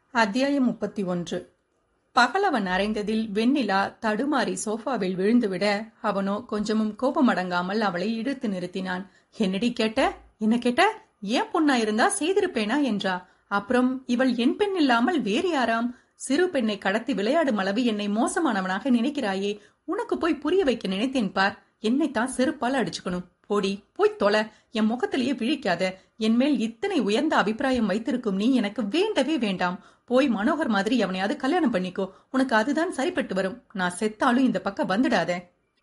அத்தியாயம் முப்பத்தி ஒன்று பகலவன் அறைந்ததில் வெண்ணிலா தடுமாறி சோஃபாவில் விழுந்துவிட அவனோ கொஞ்சமும் கோபமடங்காமல் அவளை இழுத்து நிறுத்தினான் என்னடி கேட்ட என்ன கேட்ட ஏன் பொண்ணா இருந்தா செய்திருப்பேனா என்றா அப்புறம் இவள் என் பெண் இல்லாமல் வேறு யாராம் சிறு பெண்ணை கடத்தி விளையாடும் அளவு என்னை மோசமானவனாக நினைக்கிறாயே உனக்கு போய் புரிய வைக்க நினைத்தேன் பார் என்னைத்தான் செருப்பால் அடிச்சுக்கணும் போடி போய் தொலை என் முகத்திலேயே விழிக்காத என் மேல் இத்தனை உயர்ந்த அபிப்பிராயம் வைத்திருக்கும் நீ எனக்கு வேண்டவே வேண்டாம் போய் மனோகர் மாதிரி அவனையாவது கல்யாணம் பண்ணிக்கோ உனக்கு அதுதான் சரிப்பட்டு வரும் நான் செத்தாலும் இந்த பக்கம் வந்துடாத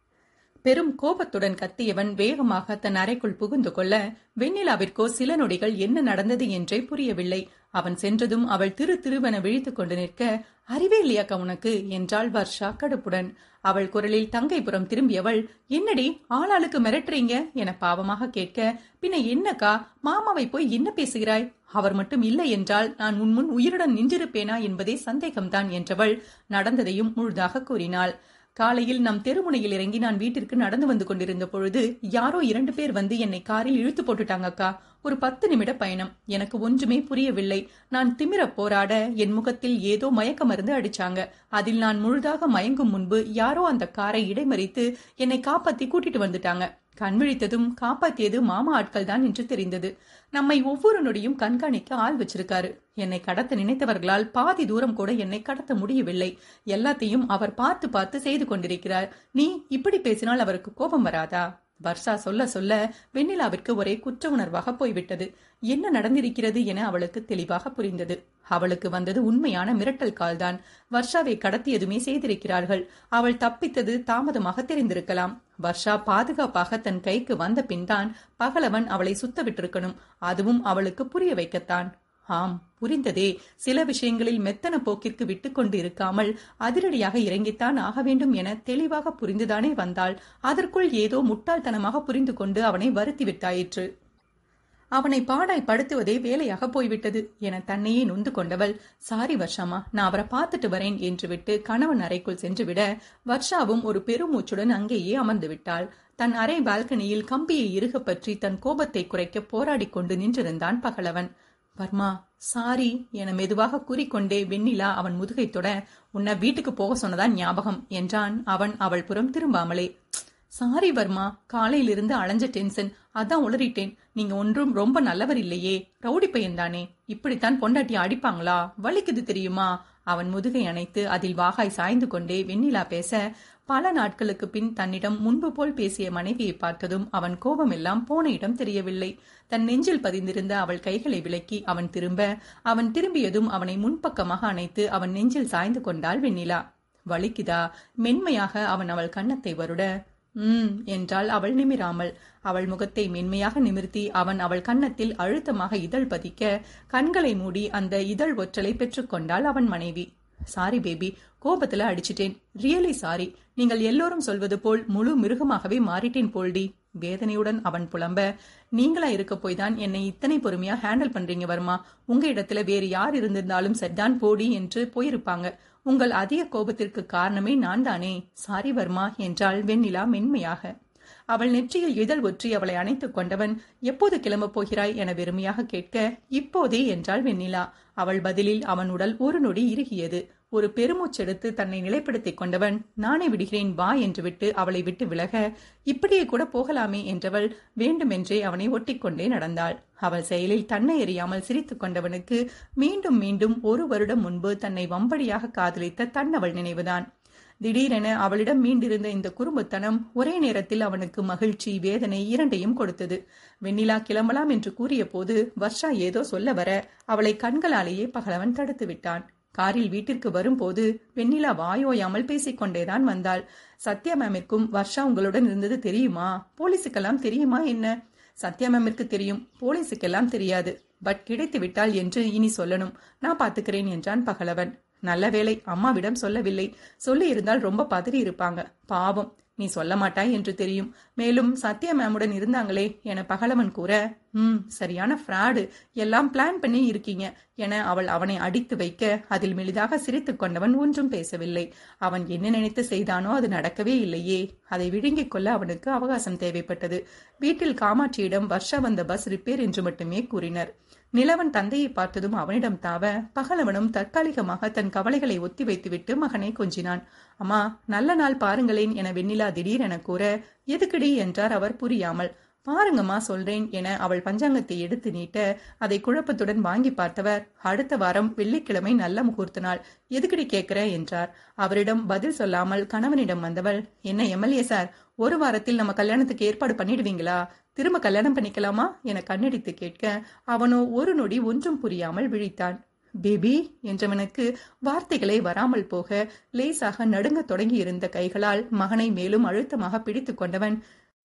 பெரும் கோபத்துடன் கத்தியவன் வேகமாக தன் அறைக்குள் புகுந்து கொள்ள வெண்ணிலாவிற்கோ சில நொடிகள் என்ன நடந்தது என்றே புரியவில்லை அவன் சென்றதும் அவள் திரு திருவென விழித்துக் கொண்டு நிற்க அறிவே இல்லையாக்கா உனக்கு என்றாள் வர்ஷா கடுப்புடன் அவள் குரலில் தங்கைபுரம் திரும்பியவள் என்னடி ஆளாளுக்கு மிரட்டுறீங்க என பாவமாக கேட்க பின்ன என்னக்கா மாமாவை போய் என்ன பேசுகிறாய் அவர் மட்டும் இல்லை என்றால் நான் உன் முன் உயிருடன் நின்றிருப்பேனா என்பதே சந்தேகம்தான் என்றவள் நடந்ததையும் முழுதாக கூறினாள் காலையில் நம் தெருமுனையில் இறங்கி நான் வீட்டிற்கு நடந்து வந்து கொண்டிருந்த பொழுது யாரோ இரண்டு பேர் வந்து என்னை காரில் இழுத்து போட்டுட்டாங்க அக்கா ஒரு பத்து நிமிட பயணம் எனக்கு ஒன்றுமே புரியவில்லை நான் திமிர போராட என் முகத்தில் ஏதோ மயக்க மருந்து அடிச்சாங்க அதில் நான் முழுதாக மயங்கும் முன்பு யாரோ அந்த காரை இடைமறித்து என்னை காப்பாத்தி கூட்டிட்டு வந்துட்டாங்க கண் விழித்ததும் காப்பாத்தியது மாமா ஆட்கள் தான் என்று தெரிந்தது நம்மை ஒவ்வொரு நொடியும் கண்காணிக்க ஆள் வச்சிருக்காரு என்னை கடத்த நினைத்தவர்களால் பாதி தூரம் கூட என்னை கடத்த முடியவில்லை எல்லாத்தையும் அவர் பார்த்து பார்த்து செய்து கொண்டிருக்கிறார் நீ இப்படி பேசினால் அவருக்கு கோபம் வராதா வர்ஷா சொல்ல சொல்ல வெண்ணிலாவிற்கு ஒரே குற்ற உணர்வாக போய்விட்டது என்ன நடந்திருக்கிறது என அவளுக்கு தெளிவாக புரிந்தது அவளுக்கு வந்தது உண்மையான மிரட்டல் கால்தான் வர்ஷாவை கடத்தியதுமே செய்திருக்கிறார்கள் அவள் தப்பித்தது தாமதமாக தெரிந்திருக்கலாம் வர்ஷா பாதுகாப்பாக தன் கைக்கு வந்த பின்தான் பகலவன் அவளை சுத்த விட்டிருக்கணும் அதுவும் அவளுக்கு புரிய வைக்கத்தான் ஆம் புரிந்ததே சில விஷயங்களில் மெத்தன போக்கிற்கு விட்டுக்கொண்டு இருக்காமல் அதிரடியாக இறங்கித்தான் ஆக வேண்டும் என தெளிவாக புரிந்துதானே வந்தாள் அதற்குள் ஏதோ முட்டாள்தனமாக புரிந்து கொண்டு அவனை வருத்தி விட்டாயிற்று அவனை பாடாய் படுத்துவதே வேலையாக போய்விட்டது என தன்னையே நொந்து கொண்டவள் சாரி வர்ஷாமா நான் அவரை பார்த்துட்டு வரேன் என்று விட்டு கணவன் அறைக்குள் சென்றுவிட வர்ஷாவும் ஒரு பெருமூச்சுடன் அங்கேயே அமர்ந்து விட்டாள் தன் அறை பால்கனியில் கம்பியை இறுக பற்றி தன் கோபத்தை குறைக்க போராடிக் கொண்டு நின்றிருந்தான் பகலவன் வர்மா சாரி என மெதுவாக கூறிக்கொண்டே வெண்ணிலா அவன் முதுகை தொட உன்னை வீட்டுக்கு போக சொன்னதான் ஞாபகம் என்றான் அவன் அவள் புறம் திரும்பாமலே சாரி வர்மா காலையிலிருந்து அலைஞ்ச டென்ஷன் அதான் உளறிட்டேன் நீங்க ஒன்றும் ரொம்ப நல்லவர் இல்லையே ரவுடி பையன் தானே இப்படித்தான் பொண்டாட்டி அடிப்பாங்களா வலிக்குது தெரியுமா அவன் முதுகை அணைத்து அதில் வாகாய் சாய்ந்து கொண்டே வெண்ணிலா பேச பல நாட்களுக்கு பின் தன்னிடம் முன்பு போல் பேசிய மனைவியை பார்த்ததும் அவன் கோபம் எல்லாம் போன இடம் தெரியவில்லை தன் நெஞ்சில் பதிந்திருந்த அவள் கைகளை விலக்கி அவன் திரும்ப அவன் திரும்பியதும் அவனை முன்பக்கமாக அணைத்து அவன் நெஞ்சில் சாய்ந்து கொண்டாள் வெண்ணிலா வலிக்குதா மென்மையாக அவன் அவள் கன்னத்தை வருட ம் என்றாள் அவள் நிமிராமல் அவள் முகத்தை மென்மையாக நிமிர்த்தி அவன் அவள் கன்னத்தில் அழுத்தமாக இதழ் பதிக்க கண்களை மூடி அந்த இதழ் ஒற்றலை பெற்றுக்கொண்டாள் அவன் மனைவி சாரி பேபி கோபத்துல அடிச்சிட்டேன் ரியலி சாரி நீங்கள் எல்லோரும் சொல்வது போல் முழு மிருகமாகவே மாறிட்டேன் போல்டி வேதனையுடன் அவன் புலம்ப நீங்களா இருக்க போய் தான் என்னை இத்தனை பொறுமையா ஹேண்டில் பண்றீங்க வருமா உங்க இடத்துல வேறு யார் இருந்திருந்தாலும் சரிதான் போடி என்று போயிருப்பாங்க உங்கள் அதிக கோபத்திற்கு காரணமே நான் தானே சாரி வர்மா என்றாள் வெண்ணிலா மென்மையாக அவள் நெற்றியில் இதழ் ஒற்றி அவளை அணைத்துக் கொண்டவன் எப்போது கிளம்பப் போகிறாய் என வெறுமையாக கேட்க இப்போதே என்றாள் வெண்ணிலா அவள் பதிலில் அவன் உடல் ஒரு நொடி இறுகியது ஒரு பெருமூச்செடுத்து தன்னை நிலைப்படுத்திக் கொண்டவன் நானே விடுகிறேன் வா என்று விட்டு அவளை விட்டு விலக இப்படியே கூட போகலாமே என்றவள் வேண்டுமென்றே அவனை ஒட்டிக்கொண்டே நடந்தாள் அவள் செயலில் தன்னை எறியாமல் சிரித்துக் கொண்டவனுக்கு மீண்டும் மீண்டும் ஒரு வருடம் முன்பு தன்னை வம்படியாக காதலித்த தன்னவள் நினைவுதான் திடீரென அவளிடம் மீண்டிருந்த இந்த குறும்புத்தனம் ஒரே நேரத்தில் அவனுக்கு மகிழ்ச்சி வேதனை இரண்டையும் கொடுத்தது வெண்ணிலா கிளம்பலாம் என்று கூறிய போது வர்ஷா ஏதோ சொல்ல வர அவளை கண்களாலேயே பகலவன் தடுத்து விட்டான் காரில் வீட்டிற்கு வரும்போது வெண்ணிலா வாயோயாமல் பேசிக்கொண்டேதான் வந்தாள் சத்யா மேமிற்கும் வர்ஷா உங்களுடன் இருந்தது தெரியுமா போலீஸுக்கெல்லாம் தெரியுமா என்ன சத்யா மேமிற்கு தெரியும் போலீஸுக்கெல்லாம் தெரியாது பட் கிடைத்து விட்டால் என்று இனி சொல்லணும் நான் பாத்துக்கிறேன் என்றான் பகலவன் நல்ல வேலை அம்மாவிடம் சொல்லவில்லை சொல்லி இருந்தால் ரொம்ப பதறி இருப்பாங்க பாவம் நீ சொல்ல மாட்டாய் என்று தெரியும் மேலும் சத்யா மேமுடன் இருந்தாங்களே என பகலவன் கூற ம் சரியான ஃப்ராடு எல்லாம் பிளான் பண்ணி இருக்கீங்க என அவள் அவனை அடித்து வைக்க அதில் மெலிதாக சிரித்துக் கொண்டவன் ஒன்றும் பேசவில்லை அவன் என்ன நினைத்து செய்தானோ அது நடக்கவே இல்லையே அதை விழுங்கிக் கொள்ள அவனுக்கு அவகாசம் தேவைப்பட்டது வீட்டில் காமாட்சியிடம் வர்ஷா வந்த பஸ் ரிப்பேர் என்று மட்டுமே கூறினர் நிலவன் தந்தையை பார்த்ததும் அவனிடம் தாவ பகலவனும் தற்காலிகமாக தன் கவலைகளை ஒத்தி வைத்துவிட்டு மகனை கொஞ்சினான் அம்மா நல்ல நாள் பாருங்களேன் என வெண்ணிலா திடீரென கூற எதுக்குடி என்றார் அவர் புரியாமல் பாருங்கம்மா சொல்றேன் என அவள் பஞ்சாங்கத்தை எடுத்து நீட்ட அதை குழப்பத்துடன் வாங்கி பார்த்தவர் அடுத்த வாரம் வெள்ளிக்கிழமை நல்ல முகூர்த்த நாள் எதுக்கடி கேட்கிற என்றார் அவரிடம் பதில் சொல்லாமல் கணவனிடம் வந்தவள் என்ன எம்எல்ஏ சார் ஒரு வாரத்தில் நம்ம கல்யாணத்துக்கு ஏற்பாடு பண்ணிடுவீங்களா திரும்ப கல்யாணம் பண்ணிக்கலாமா என கண்ணடித்து கேட்க அவனோ ஒரு நொடி ஒன்றும் புரியாமல் விழித்தான் பேபி என்றவனுக்கு வார்த்தைகளே வராமல் போக லேசாக நடுங்கத் தொடங்கி இருந்த கைகளால் மகனை மேலும் அழுத்தமாக பிடித்து கொண்டவன்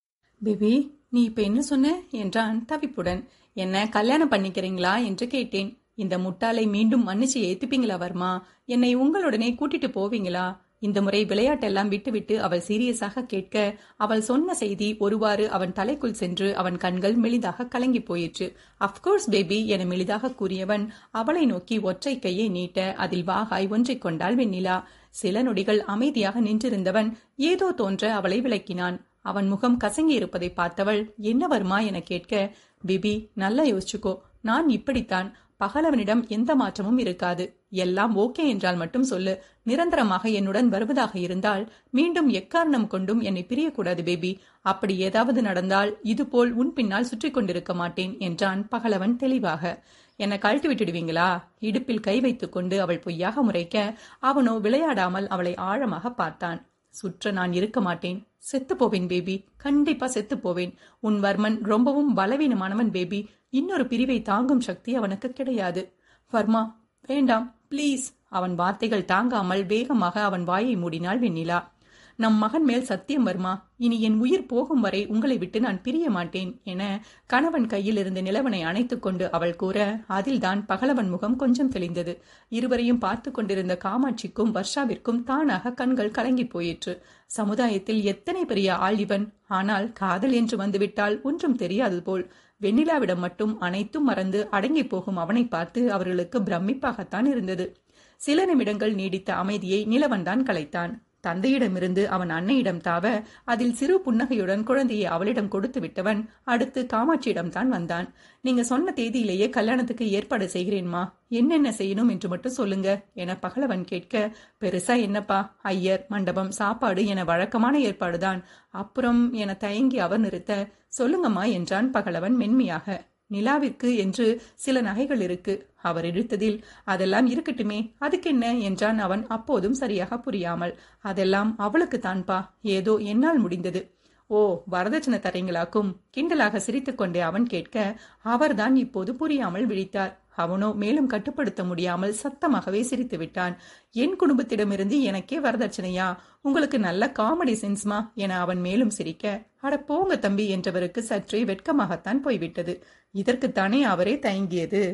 பேபி நீ இப்ப என்ன சொன்ன என்றான் தவிப்புடன் என்ன கல்யாணம் பண்ணிக்கிறீங்களா என்று கேட்டேன் இந்த முட்டாளை மீண்டும் மன்னிச்சு ஏத்துப்பீங்களா வர்மா என்னை உங்களுடனே கூட்டிட்டு போவீங்களா இந்த முறை விளையாட்டெல்லாம் விட்டுவிட்டு அவள் சீரியஸாக கேட்க அவள் சொன்ன செய்தி ஒருவாறு அவன் தலைக்குள் சென்று அவன் கண்கள் மெலிதாக கலங்கி போயிற்று அப்கோர்ஸ் பேபி என மெலிதாக கூறியவன் அவளை நோக்கி ஒற்றை கையை நீட்ட அதில் வாகாய் ஒன்றிக் கொண்டாள் வெண்ணிலா சில நொடிகள் அமைதியாக நின்றிருந்தவன் ஏதோ தோன்ற அவளை விளக்கினான் அவன் முகம் கசங்கி இருப்பதை பார்த்தவள் என்ன வருமா என கேட்க பிபி நல்லா யோசிச்சுக்கோ நான் இப்படித்தான் பகலவனிடம் எந்த மாற்றமும் இருக்காது எல்லாம் ஓகே என்றால் மட்டும் சொல்லு நிரந்தரமாக என்னுடன் வருவதாக இருந்தால் மீண்டும் எக்காரணம் கொண்டும் என்னை பிரியக்கூடாது பேபி அப்படி ஏதாவது நடந்தால் இதுபோல் உன் பின்னால் சுற்றி கொண்டிருக்க மாட்டேன் என்றான் பகலவன் தெளிவாக என்னை கழட்டி விட்டுடுவீங்களா இடுப்பில் கை வைத்துக் கொண்டு அவள் பொய்யாக முறைக்க அவனோ விளையாடாமல் அவளை ஆழமாக பார்த்தான் சுற்ற நான் இருக்க மாட்டேன் செத்து போவேன் பேபி கண்டிப்பா செத்து போவேன் உன் வர்மன் ரொம்பவும் பலவீனமானவன் பேபி இன்னொரு பிரிவை தாங்கும் சக்தி அவனுக்கு கிடையாது வர்மா வேண்டாம் ப்ளீஸ் அவன் வார்த்தைகள் தாங்காமல் வேகமாக அவன் வாயை மூடினாள் வெண்ணிலா நம் மகன் மேல் சத்தியம் வர்மா இனி என் உயிர் போகும் வரை உங்களை விட்டு நான் பிரிய மாட்டேன் என கணவன் கையில் இருந்த நிலவனை அணைத்துக் கொண்டு அவள் கூற அதில்தான் பகலவன் முகம் கொஞ்சம் தெளிந்தது இருவரையும் பார்த்து கொண்டிருந்த காமாட்சிக்கும் வர்ஷாவிற்கும் தானாக கண்கள் கலங்கி போயிற்று சமுதாயத்தில் எத்தனை பெரிய ஆள் இவன் ஆனால் காதல் என்று வந்துவிட்டால் ஒன்றும் தெரியாது போல் வெண்ணிலாவிடம் மட்டும் அனைத்தும் மறந்து அடங்கி போகும் அவனை பார்த்து அவர்களுக்கு பிரமிப்பாகத்தான் இருந்தது சில நிமிடங்கள் நீடித்த அமைதியை நிலவன்தான் கலைத்தான் தந்தையிடமிருந்து அவன் அன்னையிடம் தாவ அதில் சிறு புன்னகையுடன் குழந்தையை அவளிடம் கொடுத்து விட்டவன் அடுத்து காமாட்சியிடம் தான் வந்தான் நீங்க சொன்ன தேதியிலேயே கல்யாணத்துக்கு ஏற்பாடு செய்கிறேன்மா என்னென்ன செய்யணும் என்று மட்டும் சொல்லுங்க என பகலவன் கேட்க பெருசா என்னப்பா ஐயர் மண்டபம் சாப்பாடு என வழக்கமான ஏற்பாடுதான் அப்புறம் என தயங்கி அவர் நிறுத்த சொல்லுங்கம்மா என்றான் பகலவன் மென்மையாக நிலாவிற்கு என்று சில நகைகள் இருக்கு அவர் இழுத்ததில் அதெல்லாம் இருக்கட்டுமே அதுக்கென்ன என்றான் அவன் அப்போதும் சரியாக புரியாமல் அதெல்லாம் அவளுக்கு தான்பா ஏதோ என்னால் முடிந்தது ஓ வரதட்சணை தரீங்களாக்கும் கிண்டலாக சிரித்துக்கொண்டே அவன் கேட்க அவர்தான் இப்போது புரியாமல் விழித்தார் அவனோ மேலும் கட்டுப்படுத்த முடியாமல் சத்தமாகவே சிரித்து விட்டான் என் குடும்பத்திடமிருந்து எனக்கே வரதட்சணையா உங்களுக்கு நல்ல காமெடி சென்ஸ்மா என அவன் மேலும் சிரிக்க அட போங்க தம்பி என்றவருக்கு சற்றே வெட்கமாகத்தான் போய்விட்டது இதற்குத்தானே அவரே தயங்கியது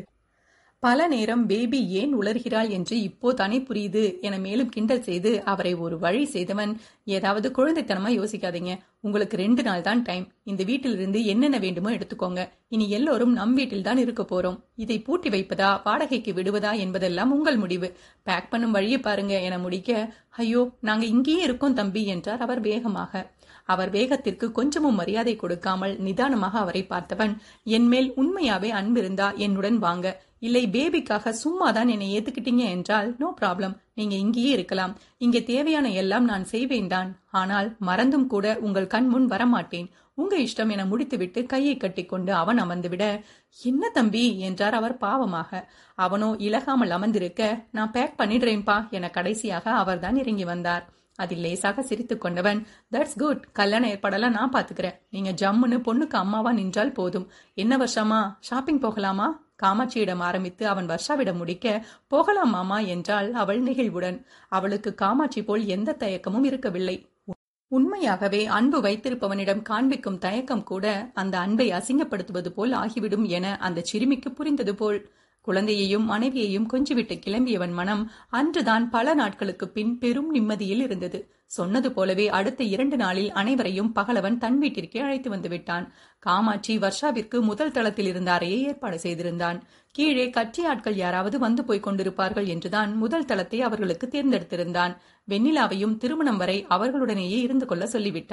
பல நேரம் பேபி ஏன் உளர்கிறாள் என்று இப்போ தானே புரியுது என மேலும் கிண்டல் செய்து அவரை ஒரு வழி செய்தவன் ஏதாவது குழந்தைத்தனமா யோசிக்காதீங்க உங்களுக்கு ரெண்டு நாள் தான் டைம் இந்த வீட்டிலிருந்து என்னென்ன வேண்டுமோ எடுத்துக்கோங்க இனி எல்லோரும் நம் வீட்டில் தான் இருக்க போறோம் இதை பூட்டி வைப்பதா வாடகைக்கு விடுவதா என்பதெல்லாம் உங்கள் முடிவு பேக் பண்ணும் வழியை பாருங்க என முடிக்க ஐயோ நாங்க இங்கேயே இருக்கோம் தம்பி என்றார் அவர் வேகமாக அவர் வேகத்திற்கு கொஞ்சமும் மரியாதை கொடுக்காமல் நிதானமாக அவரை பார்த்தவன் என்மேல் உண்மையாவே அன்பிருந்தா என்னுடன் வாங்க இல்லை பேபிக்காக சும்மா தான் என்னை ஏத்துக்கிட்டீங்க என்றால் நோ ப்ராப்ளம் நீங்க இங்கேயே இருக்கலாம் இங்கே தேவையான எல்லாம் நான் செய்வேன் தான் ஆனால் மறந்தும் கூட உங்கள் கண் முன் வரமாட்டேன் உங்க இஷ்டம் என முடித்துவிட்டு கையை கட்டிக்கொண்டு அவன் அமர்ந்துவிட என்ன தம்பி என்றார் அவர் பாவமாக அவனோ இலகாமல் அமர்ந்திருக்க நான் பேக் பண்ணிடுறேன்பா என கடைசியாக அவர்தான் இறங்கி வந்தார் அதில் லேசாக சிரித்துக் கொண்டவன் தட்ஸ் குட் கல்யாண ஏற்பாடெல்லாம் நான் பாத்துக்கிறேன் நீங்க ஜம்முன்னு பொண்ணுக்கு அம்மாவா நின்றால் போதும் என்ன வருஷமா ஷாப்பிங் போகலாமா காமாட்சியிடம் ஆரம்பித்து அவன் வர்ஷாவிடம் முடிக்க போகலாம் மாமா என்றாள் அவள் நெகிழ்வுடன் அவளுக்கு காமாட்சி போல் எந்த தயக்கமும் இருக்கவில்லை உண்மையாகவே அன்பு வைத்திருப்பவனிடம் காண்பிக்கும் தயக்கம் கூட அந்த அன்பை அசிங்கப்படுத்துவது போல் ஆகிவிடும் என அந்த சிறுமிக்கு புரிந்தது போல் குழந்தையையும் மனைவியையும் கொஞ்சிவிட்டு கிளம்பியவன் மனம் அன்றுதான் பல நாட்களுக்கு பின் பெரும் நிம்மதியில் இருந்தது சொன்னது போலவே அடுத்த இரண்டு நாளில் அனைவரையும் பகலவன் தன் வீட்டிற்கே அழைத்து வந்து விட்டான் காமாட்சி வர்ஷாவிற்கு முதல் தளத்தில் இருந்த அறையை ஏற்பாடு செய்திருந்தான் கீழே கட்சி ஆட்கள் யாராவது வந்து போய் கொண்டிருப்பார்கள் என்றுதான் முதல் தளத்தை அவர்களுக்கு தேர்ந்தெடுத்திருந்தான் வெண்ணிலாவையும் திருமணம் வரை அவர்களுடனேயே இருந்து கொள்ள சொல்லிவிட்டான்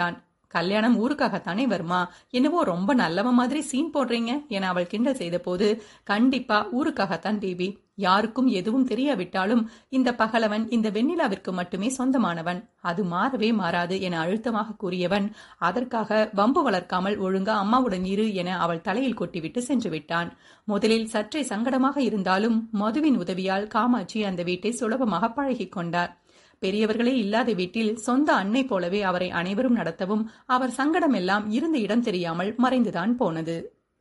கல்யாணம் ஊருக்காகத்தானே வருமா என்னவோ ரொம்ப நல்லவ மாதிரி சீன் போடுறீங்க என அவள் கிண்டல் செய்த போது கண்டிப்பா ஊருக்காகத்தான் பேபி யாருக்கும் எதுவும் தெரியாவிட்டாலும் இந்த பகலவன் இந்த வெண்ணிலாவிற்கு மட்டுமே சொந்தமானவன் அது மாறவே மாறாது என அழுத்தமாக கூறியவன் அதற்காக வம்பு வளர்க்காமல் ஒழுங்கா அம்மாவுடன் இரு என அவள் தலையில் கொட்டிவிட்டு சென்று விட்டான் முதலில் சற்றே சங்கடமாக இருந்தாலும் மதுவின் உதவியால் காமாட்சி அந்த வீட்டை சுலபமாக பழகிக் கொண்டார் பெரியவர்களே இல்லாத வீட்டில் சொந்த அன்னை போலவே அவரை அனைவரும் நடத்தவும் அவர் சங்கடமெல்லாம் இருந்த இடம் தெரியாமல் மறைந்துதான் போனது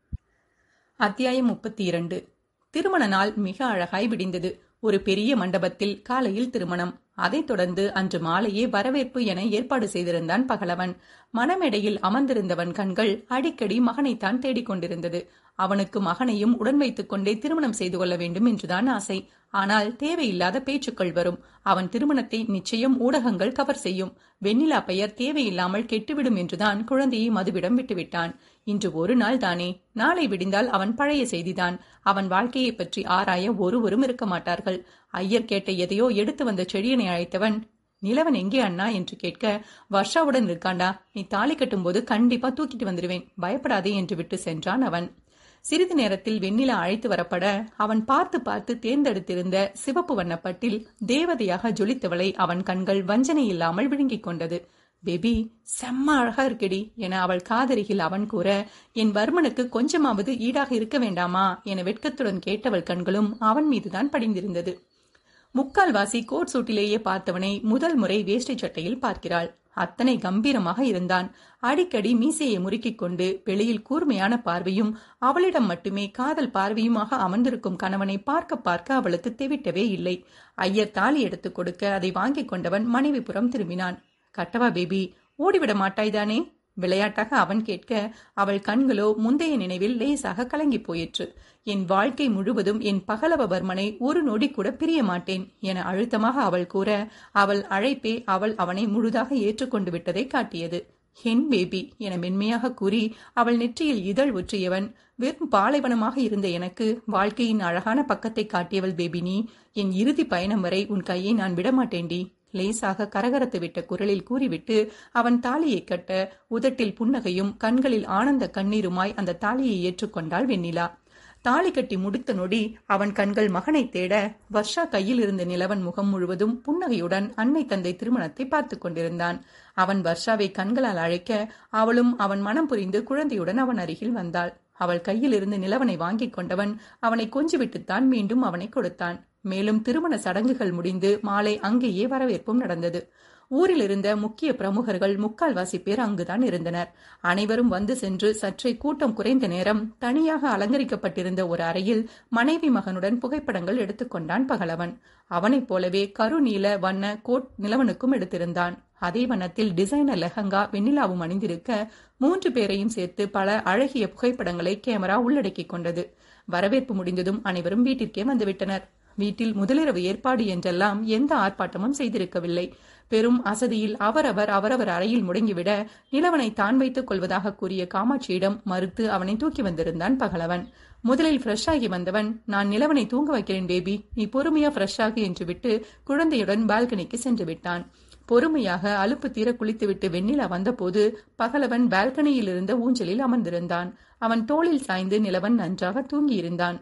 அத்தியாயம் முப்பத்தி இரண்டு திருமண நாள் மிக அழகாய் விடிந்தது ஒரு பெரிய மண்டபத்தில் காலையில் திருமணம் அதைத் தொடர்ந்து அன்று மாலையே வரவேற்பு என ஏற்பாடு செய்திருந்தான் பகலவன் மணமேடையில் அமர்ந்திருந்தவன் கண்கள் அடிக்கடி மகனைத்தான் தேடிக் கொண்டிருந்தது அவனுக்கு மகனையும் உடன் வைத்துக் கொண்டே திருமணம் செய்து கொள்ள வேண்டும் என்றுதான் ஆசை ஆனால் தேவையில்லாத பேச்சுக்கள் வரும் அவன் திருமணத்தை நிச்சயம் ஊடகங்கள் கவர் செய்யும் வெண்ணிலா பெயர் தேவையில்லாமல் கெட்டுவிடும் என்றுதான் குழந்தையை மதுவிடம் விட்டுவிட்டான் இன்று ஒரு நாள் தானே நாளை விடிந்தால் அவன் பழைய செய்திதான் அவன் வாழ்க்கையை பற்றி ஆராய ஒருவரும் இருக்க மாட்டார்கள் ஐயர் கேட்ட எதையோ எடுத்து வந்த செடியனை அழைத்தவன் நிலவன் எங்கே அண்ணா என்று கேட்க வர்ஷாவுடன் இருக்காண்டா நீ தாலி கட்டும்போது கண்டிப்பா தூக்கிட்டு வந்துடுவேன் பயப்படாதே என்று விட்டு சென்றான் அவன் சிறிது நேரத்தில் வெண்ணிலா அழைத்து வரப்பட அவன் பார்த்து பார்த்து தேர்ந்தெடுத்திருந்த சிவப்பு வண்ணப்பட்டில் தேவதையாக ஜொலித்தவளை அவன் கண்கள் வஞ்சனை இல்லாமல் விழுங்கிக் கொண்டது பேபி செம்ம அழகா இருக்கடி என அவள் காதருகில் அவன் கூற என் வர்மனுக்கு கொஞ்சமாவது ஈடாக இருக்க வேண்டாமா என வெட்கத்துடன் கேட்டவள் கண்களும் அவன் மீதுதான் படிந்திருந்தது முக்கால்வாசி கோட் சூட்டிலேயே பார்த்தவனை முதல் முறை வேஷ்டி சட்டையில் பார்க்கிறாள் அத்தனை கம்பீரமாக இருந்தான் அடிக்கடி மீசையை முறுக்கிக் கொண்டு வெளியில் கூர்மையான பார்வையும் அவளிடம் மட்டுமே காதல் பார்வையுமாக அமர்ந்திருக்கும் கணவனை பார்க்க பார்க்க அவளுக்கு தெவிட்டவே இல்லை ஐயர் தாலி எடுத்துக் கொடுக்க அதை வாங்கிக் கொண்டவன் மனைவிபுறம் திரும்பினான் கட்டவா பேபி ஓடிவிட மாட்டாய்தானே விளையாட்டாக அவன் கேட்க அவள் கண்களோ முந்தைய நினைவில் லேசாக கலங்கி போயிற்று என் வாழ்க்கை முழுவதும் என் பகலவவர்மனை ஒரு நொடி கூட பிரிய மாட்டேன் என அழுத்தமாக அவள் கூற அவள் அழைப்பே அவள் அவனை முழுதாக ஏற்றுக்கொண்டு விட்டதை காட்டியது ஹென் பேபி என மென்மையாக கூறி அவள் நெற்றியில் இதழ் ஒற்றியவன் வெறும் பாலைவனமாக இருந்த எனக்கு வாழ்க்கையின் அழகான பக்கத்தை காட்டியவள் பேபினி என் இறுதி பயணம் வரை உன் கையை நான் விடமாட்டேன்டி லேசாக கரகரத்து விட்ட குரலில் கூறிவிட்டு அவன் தாலியை கட்ட உதட்டில் புன்னகையும் கண்களில் ஆனந்த கண்ணீருமாய் அந்த தாலியை ஏற்றுக்கொண்டாள் வெண்ணிலா தாலி கட்டி முடித்த நொடி அவன் கண்கள் மகனை தேட வர்ஷா கையில் இருந்த நிலவன் முகம் முழுவதும் புன்னகையுடன் அன்னை தந்தை திருமணத்தை பார்த்து கொண்டிருந்தான் அவன் வர்ஷாவை கண்களால் அழைக்க அவளும் அவன் மனம் புரிந்து குழந்தையுடன் அவன் அருகில் வந்தாள் அவள் கையில் இருந்து நிலவனை வாங்கிக் கொண்டவன் அவனை கொஞ்சிவிட்டுத்தான் மீண்டும் அவனை கொடுத்தான் மேலும் திருமண சடங்குகள் முடிந்து மாலை அங்கேயே வரவேற்பும் நடந்தது ஊரில் இருந்த முக்கிய பிரமுகர்கள் முக்கால்வாசி பேர் அங்குதான் இருந்தனர் அனைவரும் வந்து சென்று சற்றே கூட்டம் குறைந்த நேரம் தனியாக அலங்கரிக்கப்பட்டிருந்த ஒரு அறையில் மனைவி மகனுடன் புகைப்படங்கள் எடுத்துக்கொண்டான் பகலவன் அவனைப் போலவே கருநீல வண்ண கோட் நிலவனுக்கும் எடுத்திருந்தான் அதே வண்ணத்தில் டிசைனர் லெஹங்கா வெண்ணிலாவும் அணிந்திருக்க மூன்று பேரையும் சேர்த்து பல அழகிய புகைப்படங்களை கேமரா உள்ளடக்கிக் கொண்டது வரவேற்பு முடிந்ததும் அனைவரும் வீட்டிற்கே வந்துவிட்டனர் வீட்டில் முதலிரவு ஏற்பாடு என்றெல்லாம் எந்த ஆர்ப்பாட்டமும் செய்திருக்கவில்லை பெரும் அசதியில் அவரவர் அவரவர் அறையில் முடங்கிவிட நிலவனை தான் வைத்துக் கொள்வதாக கூறிய காமாட்சியிடம் மறுத்து அவனை தூக்கி வந்திருந்தான் பகலவன் முதலில் ஃப்ரெஷ் ஆகி வந்தவன் நான் நிலவனை தூங்க வைக்கிறேன் பேபி நீ பொறுமையா ஃப்ரெஷ் ஆகு என்று விட்டு குழந்தையுடன் பால்கனிக்கு சென்று விட்டான் பொறுமையாக அலுப்பு தீர குளித்துவிட்டு வெண்ணிலா வந்தபோது பகலவன் பால்கனியில் இருந்த ஊஞ்சலில் அமர்ந்திருந்தான் அவன் தோளில் சாய்ந்து நிலவன் நன்றாக தூங்கியிருந்தான்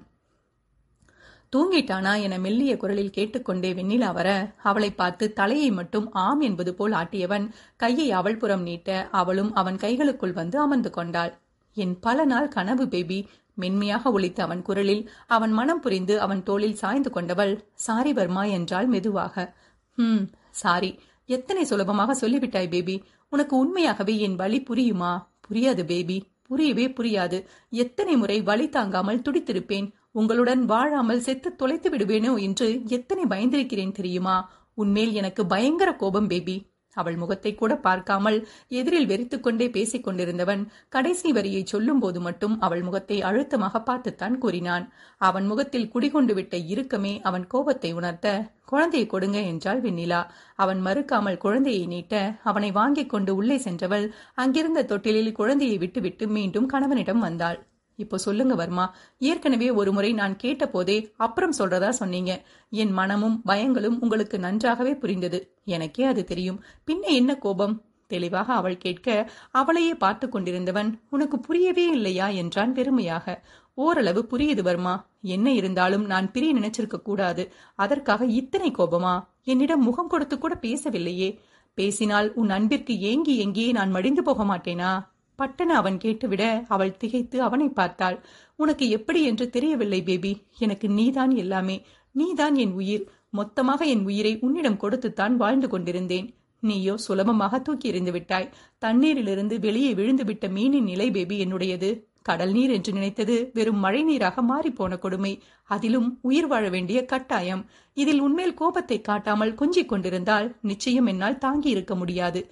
தூங்கிட்டானா என மெல்லிய குரலில் கேட்டுக்கொண்டே வெண்ணிலா வர அவளை பார்த்து தலையை மட்டும் ஆம் என்பது போல் ஆட்டியவன் கையை அவள் புறம் நீட்ட அவளும் அவன் கைகளுக்குள் வந்து அமர்ந்து கொண்டாள் என் பல நாள் கனவு பேபி மென்மையாக ஒலித்த அவன் குரலில் அவன் மனம் புரிந்து அவன் தோளில் சாய்ந்து கொண்டவள் சாரி வர்மா என்றாள் மெதுவாக ஹம் சாரி எத்தனை சுலபமாக சொல்லிவிட்டாய் பேபி உனக்கு உண்மையாகவே என் வழி புரியுமா புரியாது பேபி புரியவே புரியாது எத்தனை முறை வழி தாங்காமல் துடித்திருப்பேன் உங்களுடன் வாழாமல் செத்து தொலைத்து விடுவேனோ என்று எத்தனை பயந்திருக்கிறேன் தெரியுமா உன்மேல் எனக்கு பயங்கர கோபம் பேபி அவள் முகத்தை கூட பார்க்காமல் எதிரில் வெறித்துக்கொண்டே பேசிக் கொண்டிருந்தவன் கடைசி வரியை சொல்லும் போது மட்டும் அவள் முகத்தை அழுத்தமாக பார்த்துத்தான் கூறினான் அவன் முகத்தில் குடிகொண்டு விட்ட இறுக்கமே அவன் கோபத்தை உணர்த்த குழந்தையை கொடுங்க என்றாள் வெண்ணிலா அவன் மறுக்காமல் குழந்தையை நீட்ட அவனை வாங்கிக் கொண்டு உள்ளே சென்றவள் அங்கிருந்த தொட்டிலில் குழந்தையை விட்டுவிட்டு மீண்டும் கணவனிடம் வந்தாள் இப்போ சொல்லுங்க வர்மா ஏற்கனவே ஒரு முறை நான் கேட்ட போதே அப்புறம் சொல்றதா சொன்னீங்க என் மனமும் பயங்களும் உங்களுக்கு நன்றாகவே புரிந்தது எனக்கே அது தெரியும் பின்ன என்ன கோபம் தெளிவாக அவள் கேட்க அவளையே பார்த்து கொண்டிருந்தவன் உனக்கு புரியவே இல்லையா என்றான் வெறுமையாக ஓரளவு புரியுது வர்மா என்ன இருந்தாலும் நான் பிரிய நினைச்சிருக்க கூடாது அதற்காக இத்தனை கோபமா என்னிடம் முகம் கொடுத்து கூட பேசவில்லையே பேசினால் உன் அன்பிற்கு ஏங்கி ஏங்கி நான் மடிந்து போக மாட்டேனா பட்டன அவன் கேட்டுவிட அவள் திகைத்து அவனை பார்த்தாள் உனக்கு எப்படி என்று தெரியவில்லை பேபி எனக்கு நீதான் எல்லாமே நீதான் என் உயிர் மொத்தமாக என் உயிரை உன்னிடம் கொடுத்துத்தான் வாழ்ந்து கொண்டிருந்தேன் நீயோ சுலபமாக தூக்கி எறிந்து விட்டாய் தண்ணீரிலிருந்து வெளியே விழுந்துவிட்ட மீனின் நிலை பேபி என்னுடையது கடல் நீர் என்று நினைத்தது வெறும் மழை நீராக மாறிப்போன கொடுமை அதிலும் உயிர் வாழ வேண்டிய கட்டாயம் இதில் உன்மேல் கோபத்தை காட்டாமல் கொஞ்சிக் கொண்டிருந்தால் நிச்சயம் என்னால் தாங்கி இருக்க முடியாது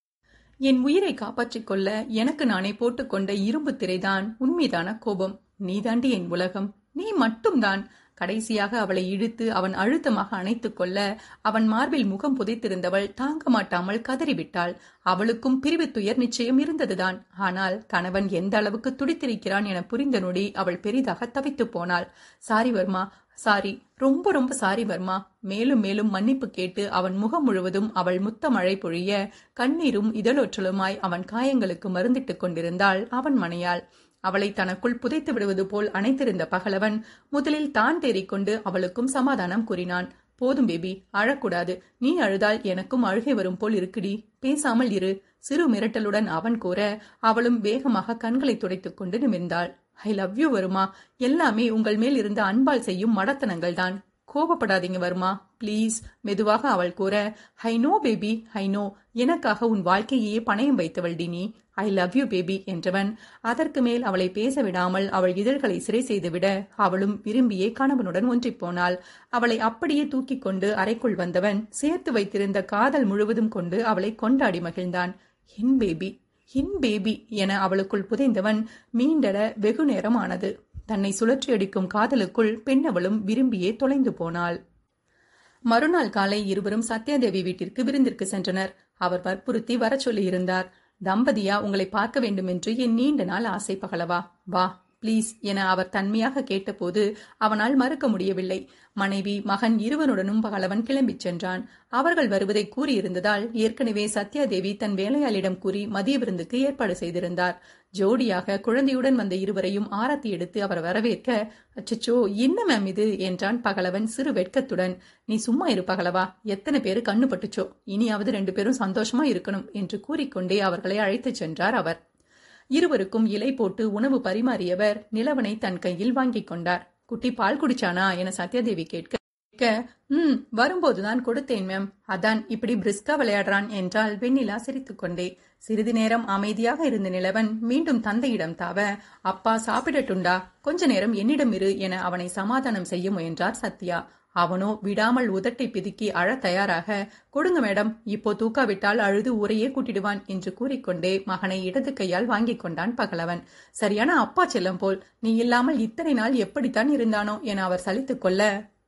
என் உயிரை காப்பாற்றிக் கொள்ள எனக்கு நானே போட்டுக்கொண்ட இரும்பு திரைதான் உண்மைதான கோபம் நீதாண்டி என் உலகம் நீ மட்டும்தான் கடைசியாக அவளை இழுத்து அவன் அழுத்தமாக அணைத்துக் கொள்ள அவன் மார்பில் முகம் புதைத்திருந்தவள் தாங்க மாட்டாமல் கதறிவிட்டாள் அவளுக்கும் பிரிவு துயர் நிச்சயம் இருந்ததுதான் ஆனால் கணவன் எந்த அளவுக்கு துடித்திருக்கிறான் என புரிந்த நொடி அவள் பெரிதாக தவித்து போனாள் சாரி வர்மா சாரி ரொம்ப ரொம்ப சாரி வர்மா மேலும் மேலும் மன்னிப்பு கேட்டு அவன் முகம் முழுவதும் அவள் முத்த மழை பொழிய கண்ணீரும் இதழொற்றலுமாய் அவன் காயங்களுக்கு மருந்திட்டுக் கொண்டிருந்தாள் அவன் மனையாள் அவளை தனக்குள் புதைத்து விடுவது போல் அணைத்திருந்த பகலவன் முதலில் தான் தேறிக்கொண்டு அவளுக்கும் சமாதானம் கூறினான் போதும் பேபி அழக்கூடாது நீ அழுதால் எனக்கும் அழுகை வரும் போல் இருக்குடி பேசாமல் இரு சிறு மிரட்டலுடன் அவன் கூற அவளும் வேகமாக கண்களை துடைத்துக் கொண்டு நிமிர்ந்தாள் ஐ லவ் யூ வருமா எல்லாமே உங்கள் மேல் இருந்த அன்பால் செய்யும் மடத்தனங்கள் தான் கோபப்படாதீங்க வருமா ப்ளீஸ் மெதுவாக அவள் கூற I know baby I know எனக்காக உன் வாழ்க்கையே பணயம் வைத்தவள் Tini I love you baby என்றவன் அதற்கு மேல் அவளை பேச விடாமல் அவள் இதழ்களை சிறை செய்துவிட அவளும் விரும்பியே கணவனுடன் ஒன்றிப் போனாள் அவளை அப்படியே தூக்கிக் கொண்டு அறைக்குள் வந்தவன் சேர்த்து வைத்திருந்த காதல் முழுவதும் கொண்டு அவளை கொண்டாடி மகிழ்ந்தான் என் பேபி என் பேபி என அவளுக்குள் புதைந்தவன் மீண்டட வெகு நேரம் ஆனது தன்னை சுழற்றி அடிக்கும் காதலுக்குள் பெண்ணவளும் விரும்பியே தொலைந்து போனாள் மறுநாள் காலை இருவரும் சத்யாதேவி வீட்டிற்கு விருந்திற்கு சென்றனர் அவர் வற்புறுத்தி வரச் சொல்லியிருந்தார் தம்பதியா உங்களை பார்க்க வேண்டும் என்று என் நீண்ட நாள் ஆசை பகலவா வா ப்ளீஸ் என அவர் தன்மையாக கேட்டபோது அவனால் மறுக்க முடியவில்லை மனைவி மகன் இருவருடனும் பகலவன் கிளம்பிச் சென்றான் அவர்கள் வருவதை கூறியிருந்ததால் ஏற்கனவே சத்யாதேவி தன் வேலையாளிடம் கூறி மதிய விருந்துக்கு ஏற்பாடு செய்திருந்தார் ஜோடியாக குழந்தையுடன் வந்த இருவரையும் ஆரத்தி எடுத்து அவர் வரவேற்க அச்சச்சோ என்ன மேம் இது என்றான் பகலவன் சிறு வெட்கத்துடன் நீ சும்மா இரு பகலவா எத்தனை பேரு கண்ணு பட்டுச்சோ இனியாவது ரெண்டு பேரும் சந்தோஷமா இருக்கணும் என்று கூறிக்கொண்டே அவர்களை அழைத்துச் சென்றார் அவர் இருவருக்கும் இலை போட்டு உணவு பரிமாறியவர் நிலவனை தன் கையில் வாங்கிக் கொண்டார் குட்டி பால் குடிச்சானா என சத்யாதேவி கேட்க ம் வரும்போதுதான் கொடுத்தேன் மேம் அதான் இப்படி பிரிஸ்கா விளையாடுறான் என்றால் வெண்ணிலா சிரித்துக்கொண்டே சிறிது நேரம் அமைதியாக இருந்த நிலவன் மீண்டும் தந்தையிடம் தாவ அப்பா சாப்பிடட்டுண்டா கொஞ்ச நேரம் என்னிடம் இரு என அவனை சமாதானம் செய்ய முயன்றார் சத்யா அவனோ விடாமல் உதட்டை பிதுக்கி அழ தயாராக கொடுங்க மேடம் இப்போ தூக்காவிட்டால் அழுது ஊரையே கூட்டிடுவான் என்று கூறிக்கொண்டே மகனை இடது கையால் வாங்கிக் கொண்டான் பகலவன் சரியான அப்பா செல்லம் போல் நீ இல்லாமல் இத்தனை நாள் எப்படித்தான் இருந்தானோ என அவர் சலித்துக் கொள்ள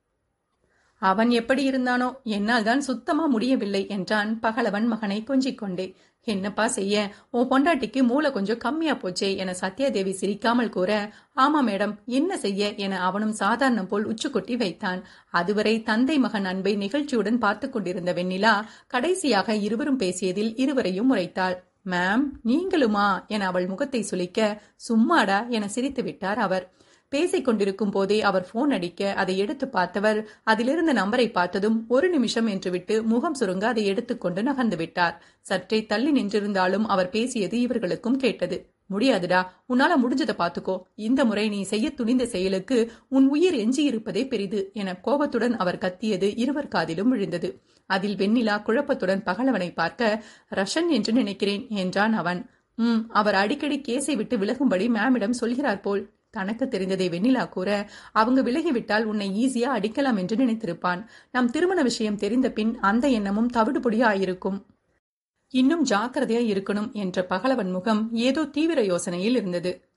அவன் எப்படி இருந்தானோ என்னால் தான் சுத்தமா முடியவில்லை என்றான் பகலவன் மகனை கொஞ்சிக் கொண்டே என்னப்பா செய்ய உன் பொண்டாட்டிக்கு மூளை கொஞ்சம் கம்மியா போச்சே என சத்யாதேவி சிரிக்காமல் கூற ஆமா மேடம் என்ன செய்ய என அவனும் சாதாரணம் போல் உச்சுக்கொட்டி வைத்தான் அதுவரை தந்தை மகன் அன்பை நிகழ்ச்சியுடன் பார்த்து கொண்டிருந்த வெண்ணிலா கடைசியாக இருவரும் பேசியதில் இருவரையும் உரைத்தாள் மேம் நீங்களுமா என அவள் முகத்தை சுளிக்க சும்மாடா என சிரித்து விட்டார் அவர் பேசிக் கொண்டிருக்கும் போதே அவர் போன் அடிக்க அதை எடுத்து பார்த்தவர் அதிலிருந்த நம்பரை பார்த்ததும் ஒரு நிமிஷம் என்று விட்டு முகம் சுருங்க அதை எடுத்துக்கொண்டு நகர்ந்து விட்டார் சற்றே தள்ளி நின்றிருந்தாலும் அவர் பேசியது இவர்களுக்கும் கேட்டது முடியாதுடா உன்னால முடிஞ்சதை பாத்துக்கோ இந்த முறை நீ செய்ய துணிந்த செயலுக்கு உன் உயிர் எஞ்சியிருப்பதே பெரிது என கோபத்துடன் அவர் கத்தியது இருவர் காதிலும் விழுந்தது அதில் வெண்ணிலா குழப்பத்துடன் பகலவனை பார்க்க ரஷன் என்று நினைக்கிறேன் என்றான் அவன் ம் அவர் அடிக்கடி கேஸை விட்டு விலகும்படி மேமிடம் சொல்கிறார் போல் தனக்கு தெரிந்ததை வெண்ணிலா கூற அவங்க விலகிவிட்டால் உன்னை ஈஸியா அடிக்கலாம் என்று நினைத்திருப்பான் நம் திருமண விஷயம் தெரிந்த பின் அந்த எண்ணமும் தவிடுபொடியா ஆயிருக்கும் இன்னும் ஜாக்கிரதையா இருக்கணும் என்ற பகலவன் முகம் ஏதோ தீவிர யோசனையில் இருந்தது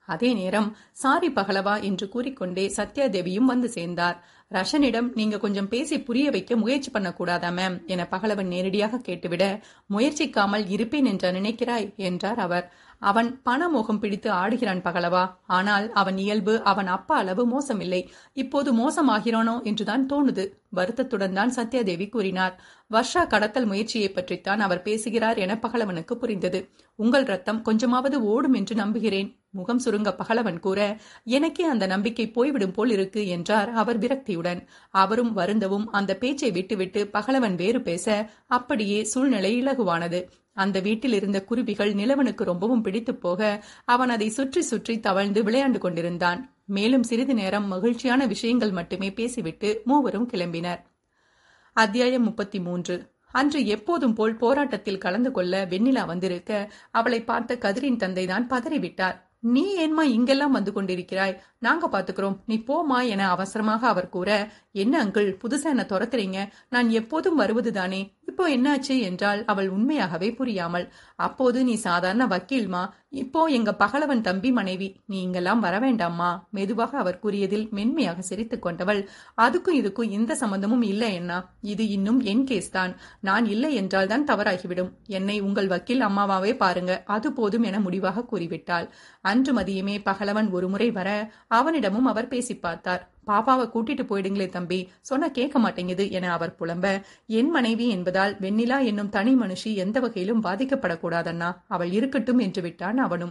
அதே நேரம் சாரி பகலவா என்று கூறிக்கொண்டே சத்யாதேவியும் வந்து சேர்ந்தார் ரஷனிடம் நீங்க கொஞ்சம் பேசி புரிய வைக்க முயற்சி பண்ணக்கூடாதா மேம் என பகலவன் நேரடியாக கேட்டுவிட முயற்சிக்காமல் இருப்பேன் என்று நினைக்கிறாய் என்றார் அவர் அவன் பணமோகம் பிடித்து ஆடுகிறான் பகலவா ஆனால் அவன் இயல்பு அவன் அப்பா அளவு மோசமில்லை இப்போது மோசமாகிறானோ என்றுதான் தோணுது வருத்தத்துடன் தான் சத்யாதேவி கூறினார் வர்ஷா கடத்தல் முயற்சியை பற்றித்தான் அவர் பேசுகிறார் என பகலவனுக்கு புரிந்தது உங்கள் ரத்தம் கொஞ்சமாவது ஓடும் என்று நம்புகிறேன் முகம் சுருங்க பகலவன் கூற எனக்கே அந்த நம்பிக்கை போய்விடும் போல் இருக்கு என்றார் அவர் விரக்தியுடன் அவரும் வருந்தவும் அந்த பேச்சை விட்டுவிட்டு பகலவன் வேறு பேச அப்படியே சூழ்நிலை இலகுவானது அந்த வீட்டில் இருந்த குருவிகள் நிலவனுக்கு ரொம்பவும் பிடித்து போக அவன் அதை சுற்றி சுற்றி தவழ்ந்து விளையாண்டு கொண்டிருந்தான் மேலும் சிறிது நேரம் மகிழ்ச்சியான விஷயங்கள் மட்டுமே பேசிவிட்டு மூவரும் கிளம்பினர் அத்தியாயம் முப்பத்தி மூன்று அன்று எப்போதும் போல் போராட்டத்தில் கலந்து கொள்ள வெண்ணிலா வந்திருக்க அவளை பார்த்த கதிரின் தந்தைதான் பதறிவிட்டார் நீ ஏன்மா இங்கெல்லாம் வந்து கொண்டிருக்கிறாய் நாங்க பாத்துக்கிறோம் நீ போமா என அவசரமாக அவர் கூற என்ன அங்கிள் புதுசா என்ன துரத்துறீங்க நான் எப்போதும் வருவதுதானே இப்போ என்னாச்சு என்றால் அவள் உண்மையாகவே புரியாமல் அப்போது நீ சாதாரண வக்கீல்மா இப்போ எங்க பகலவன் தம்பி மனைவி நீ இங்கெல்லாம் வர வேண்டாம்மா மெதுவாக அவர் கூறியதில் மென்மையாக சிரித்துக் கொண்டவள் அதுக்கும் இதுக்கும் எந்த சம்பந்தமும் இல்லை என்ன இது இன்னும் என் கேஸ் தான் நான் இல்லை என்றால் தான் தவறாகிவிடும் என்னை உங்கள் வக்கீல் அம்மாவாவே பாருங்க அது போதும் என முடிவாக கூறிவிட்டாள் அன்று மதியமே பகலவன் ஒருமுறை வர அவனிடமும் அவர் பேசி பார்த்தார் பாப்பாவை கூட்டிட்டு போயிடுங்களே தம்பி சொன்ன கேட்க மாட்டேங்குது என அவர் புலம்ப என் மனைவி என்பதால் வெண்ணிலா என்னும் தனி மனுஷி எந்த வகையிலும் பாதிக்கப்படக்கூடாதண்ணா அவள் இருக்கட்டும் என்று விட்டான் அவனும்